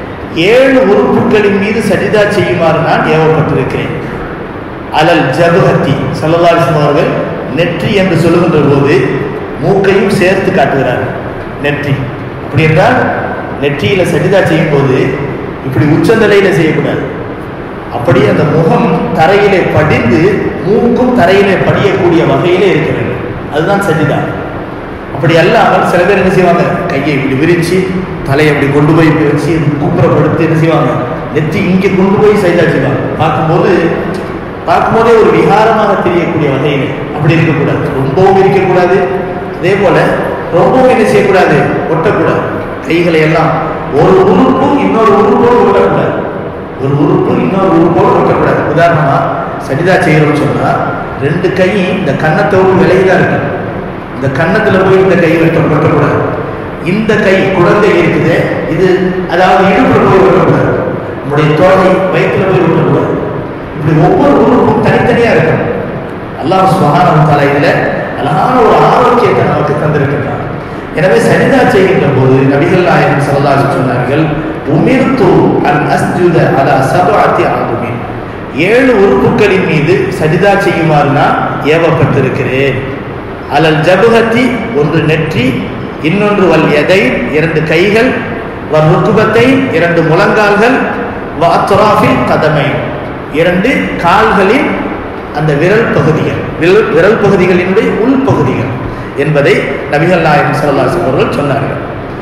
ஏழு உறுப்புகளின் மீது சஜிதா செய்யுமாறு நான் ஏவப்பட்டிருக்கிறேன் அலல் ஜபஹத்தி ஸல்லல்லாஹு அலைஹி வஸல்லம் அவர்கள் நெற்றி என்று சொல்லுகின்ற போது மூக்கையும் சேர்த்து காட்டுகிறார் நெற்றி அப்படி என்றால் நெற்றியில சஜிதா செய்யும் போது இப்படி உச்சந்தலையில செய்யக்கூடாது அப்படியே அந்த முகம் தரையிலே படிந்து மூக்கும் தரையிலே படியக்கூடிய வகையிலே இருக்க வேண்டும் அதுதான் சஜிதா அப்படி அல்லாமல் சில பேர் என்ன செய்வாங்க கையை இப்படி விரிச்சு தலையை அப்படி கொண்டு போய் இப்படி வச்சு குப்புறப்படுத்தி என்ன செய்வாங்க நெத்தி இங்கே கொண்டு போய் சஜிதா செய்வாங்க பார்க்கும்போது பார்க்கும்போதே ஒரு விகாரமாக தெரியக்கூடிய வகையில் அப்படி இருக்கக்கூடாது ரொம்பவும் இருக்கக்கூடாது அதே போல ரொம்பவும் என்ன செய்யக்கூடாது ஒட்டக்கூடாது கைகளை எல்லாம் ஒரு உறுப்பும் இன்னொரு உறுப்போடு ஒட்டக்கூடாது ஒரு உறுப்பு இன்னொரு உறுப்போடு ஒட்டக்கூடாது உதாரணமா சஜிதா செய்யறோம்னு சொன்னா ரெண்டு கை இந்த கன்னத்தை விட்டு விலகிதான் இருக்கு இந்த கன்னத்துல போய் இந்த கை வெட்ட ஒட்டக்கூடாது இந்த கை குழந்தை இருக்குது இது அதாவது இடுப்புல போய் ஒட்டக்கூடாது நம்முடைய தோலை வயிற்றுல போய் ஒட்டக்கூடாது இப்படி ஒவ்வொரு உறுப்பும் தனித்தனியா இருக்கும் அல்லாஹ் சுபஹானஹு தஆலா இதுல அழகான ஒரு ஆரோக்கியத்தை நமக்கு தந்திருக்கிறார் எனவே சஜிதா செய்கின்ற போது நபிகள் நாயகம் ஸல்லல்லாஹு அலைஹி வஸல்லம் சொன்னார்கள் உமிர்து அன் அஸ்ஜுத அலா சபஅத்தி ஆதுமின் ஏழு உறுப்புகளின் மீது சஜிதா செய்யுமாறு நான் ஏவப்பட்டிருக்கிறேன் அலல் ஜபுகத்தி ஒன்று நெற்றி இன்னொன்று வல் எதை இரண்டு கைகள் வல் ருக்குபத்தை இரண்டு முழங்கால்கள் வாத்துராஃபில் கதமை இரண்டு கால்களின் அந்த விரல் பகுதிகள் விரல் விரல் பகுதிகளினுடைய உள் பகுதிகள் என்பதை நபிகள் நாயகம் ஸல்லல்லாஹு அவர்கள் சொன்னார்கள்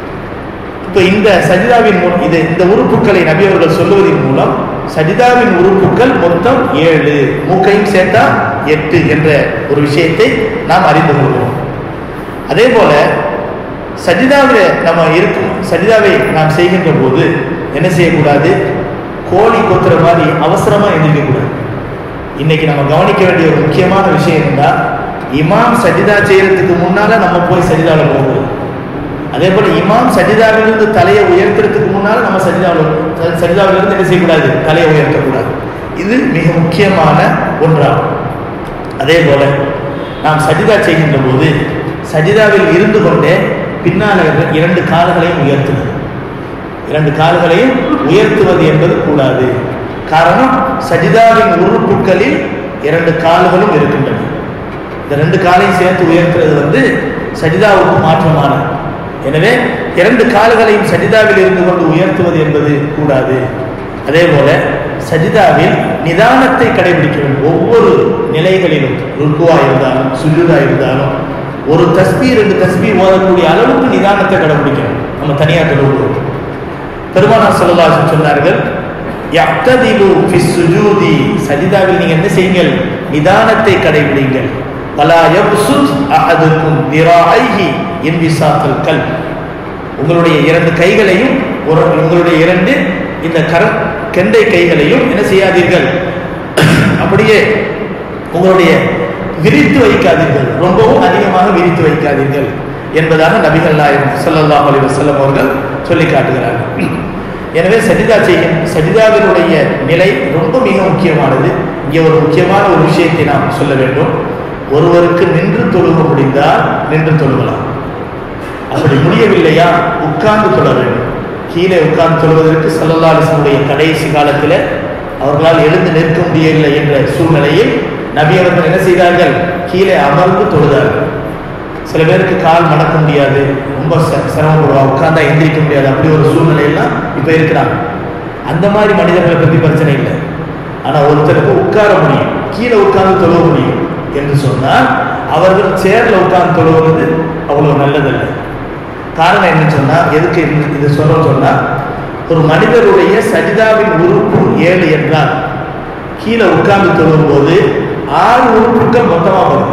இப்போ இந்த சஜிதாவின் மூலம் இது இந்த உறுப்புகளை நபி அவர்கள் சொல்லுவதன் மூலம் சஜிதாவின் உறுப்புகள் மொத்தம் ஏழு மூக்கையும் சேர்த்தா எட்டு என்ற ஒரு விஷயத்தை நாம் அறிந்து கொள்வோம் அதே போல சஜிதாவில் நம்ம இருக்கும் சஜிதாவை நாம் செய்கின்ற போது என்ன செய்யக்கூடாது கோழி கொத்துற மாதிரி அவசரமா எந்திரிக்கக்கூடாது இன்னைக்கு நம்ம கவனிக்க வேண்டிய ஒரு முக்கியமான விஷயம் என்னன்னா இமாம் சஜிதா செய்யறதுக்கு முன்னால நம்ம போய் சஜிதாவில் போகுது அதே போல இமாம் சஜிதாவிலிருந்து தலையை உயர்த்துறதுக்கு முன்னால நம்ம சஜிதாவில் சஜிதாவிலிருந்து என்ன செய்யக்கூடாது தலையை உயர்த்தக்கூடாது இது மிக முக்கியமான ஒன்றாகும் அதே போல நாம் சஜிதா செய்கின்ற போது சஜிதாவில் இருந்து கொண்டே பின்னால் இரண்டு கால்களையும் உயர்த்துவது இரண்டு கால்களையும் உயர்த்துவது என்பது கூடாது காரணம் சஜிதாவின் உறுப்புகளில் இரண்டு கால்களும் இருக்கின்றன இந்த ரெண்டு காலையும் சேர்த்து உயர்த்துறது வந்து சஜிதாவுக்கு மாற்றமானது எனவே இரண்டு கால்களையும் சஜிதாவில் இருந்து கொண்டு உயர்த்துவது என்பது கூடாது அதே போல சஜிதாவில் நிதானத்தை கடைபிடிக்க வேண்டும் ஒவ்வொரு நிலைகளிலும் ருக்குவா இருந்தாலும் சுஜுதா இருந்தாலும் ஒரு தஸ்பீ ரெண்டு தஸ்பீ ஓதக்கூடிய அளவுக்கு நிதானத்தை கடைபிடிக்கணும் நம்ம தனியாக தொழுகிறோம் பெருமானார் ஸல்லல்லாஹு சொன்னார்கள் யக்ததிலு ஃபி சுஜூதி சஜிதாவில் நீங்க என்ன செய்யுங்கள் நிதானத்தை கடைபிடிங்கள் வலா யப்சுத் அஹதுக்கும் திராஐஹி இன்விசாத்தல் கல் உங்களுடைய இரண்டு கைகளையும் ஒரு உங்களுடைய இரண்டு இந்த கர கெண்டை கைகளையும் என்ன செய்யாதீர்கள் அப்படியே உங்களுடைய விரித்து வைக்காதீர்கள் ரொம்பவும் அதிகமாக விரித்து வைக்காதீர்கள் என்பதாக நபிகள் நாயகம் ஸல்லல்லாஹு அலைஹி வஸல்லம் அவர்கள் சொல்லி காட்டுகிறார்கள் எனவே சஜிதா செய்யும் சஜிதாவினுடைய நிலை ரொம்ப மிக முக்கியமானது இங்கே ஒரு முக்கியமான ஒரு விஷயத்தை நாம் சொல்ல வேண்டும் ஒருவருக்கு நின்று தொழுக முடிந்தால் நின்று தொழுகலாம் அப்படி முடியவில்லையா உட்கார்ந்து தொழ வேண்டும் கீழே உட்கார்ந்து தொழுவதற்கு சல்லல்லா அலிஸ்லமுடைய கடைசி காலத்தில் அவர்களால் எழுந்து நிற்க முடியவில்லை என்ற சூழ்நிலையில் நபி அவர்கள் என்ன செய்தார்கள் கீழே அமர்ந்து தொழுதார்கள் சில பேருக்கு கால் மடக்க முடியாது ரொம்ப ச- சிரமப்படுவா உட்கார்ந்தா எந்திரிக்க முடியாது அப்படி ஒரு சூழ்நிலையெல்லாம் இப்போ இருக்கிறாங்க அந்த மாதிரி மனிதர்களை பற்றி பிரச்சனை இல்லை ஆனால் ஒருத்தருக்கு உட்கார முடியும் கீழே உட்கார்ந்து தொழுவ முடியும் என்று சொன்னால் அவர்கள் சேர்ல உட்கார்ந்து தொழுவது அவ்வளவு நல்லதல்ல காரணம் என்ன சொன்னா எதுக்கு இது- இது சொல்ல சொன்னா ஒரு மனிதருடைய சஜிதாவின் உறுப்பு ஏழு என்றால் கீழே உட்கார்ந்து தொழும் போது ஆறு உறுப்புகள் மொத்தமா வரும்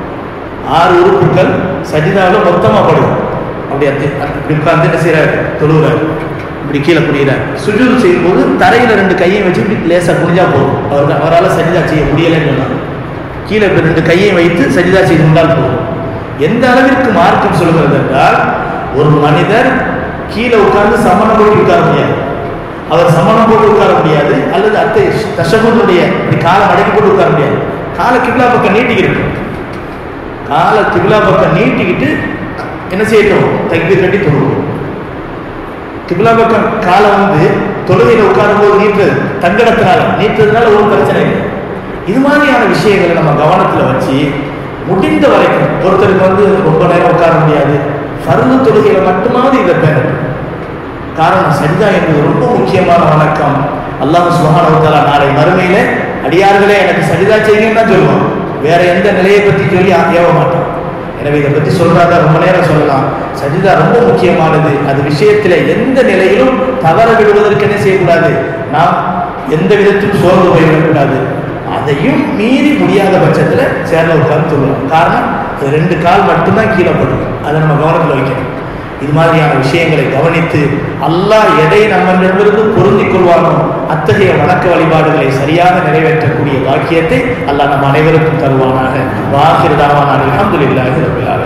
ஆறு உறுப்புகள் சஜிதாவில் மொத்தமா படும் அப்படி அந்த அப்படி உட்கார்ந்து என்ன செய்யறாரு தொழுகிறார் இப்படி கீழே குடிக்கிறார் சுஜூது செய்யும்போது தரையில ரெண்டு கையையும் வச்சு இப்படி லேசா குனிஞ்சா போதும் அவருக்கு அவரால் சஜிதா செய்ய முடியலைன்னு சொன்னாங்க கீழே இப்படி ரெண்டு கையையும் வைத்து சஜிதா செய்து கொண்டால் போதும் எந்த அளவிற்கு மார்க்கம் சொல்கிறது என்றால் ஒரு மனிதர் கீழே உட்கார்ந்து சமணம் போட்டு உட்கார முடியாது அவர் சமணம் போட்டு உட்கார முடியாது அல்லது அத்தை தஷகுனுடைய இப்படி காலை மடக்கி போட்டு உட்கார முடியாது காலை கிப்லா பக்கம் நீட்டிக்கிட்டு காலை கிப்லா பக்கம் நீட்டிக்கிட்டு என்ன செய்யட்டும் தக்பீர் கட்டி தொழுவோம் கிப்லா பக்கம் காலை வந்து தொழுகையில் உட்காரும் போது நீட்டுறது தங்கடத்தினால நீட்டுறதுனால ஒரு பிரச்சனை இல்லை இது மாதிரியான விஷயங்களை நம்ம கவனத்தில் வச்சு முடிந்த வரைக்கும் ஒருத்தருக்கு வந்து ரொம்ப நேரம் உட்கார முடியாது ஃபர்து தொழுகையில மட்டுமாவது இதை பேரணும் காரணம் சஜிதா என்பது ரொம்ப முக்கியமான வணக்கம் அல்லாஹ் சுப்ஹானஹு வ தஆலா நாளை மறுமையில அடியார்களே எனக்கு சஜிதா செய்யுங்கன்னு தான் சொல்லுவான் வேற எந்த நிலையை பற்றி சொல்லி ஏவ மாட்டான் எனவே இதை பற்றி சொல்றாங்க ரொம்ப நேரம் சொல்லலாம் சஜிதா ரொம்ப முக்கியமானது அது விஷயத்தில் எந்த நிலையிலும் தவற விடுவதற்கு என்ன செய்யக்கூடாது நாம் எந்த விதத்திலும் சோர்ந்து போய்விடக்கூடாது அதையும் மீறி முடியாத பட்சத்தில் சேர்ல உட்கார்ந்து சொல்லலாம் காரணம் அது ரெண்டு கால் மட்டும்தான் கீழே படும் அதை நம்ம கவனத்தில் வைக்கணும் இது மாதிரியான விஷயங்களை கவனித்து அல்லாஹ் எதை நம்மிடமிருந்து பொருந்திக் கொள்வானோ அத்தகைய வணக்க வழிபாடுகளை சரியாக நிறைவேற்றக்கூடிய பாக்கியத்தை அல்லாஹ் நம் அனைவருக்கும் தருவானாக வாகிருதாவான அல்ஹம்துலில்லாஹி ரபில் ஆலமீன்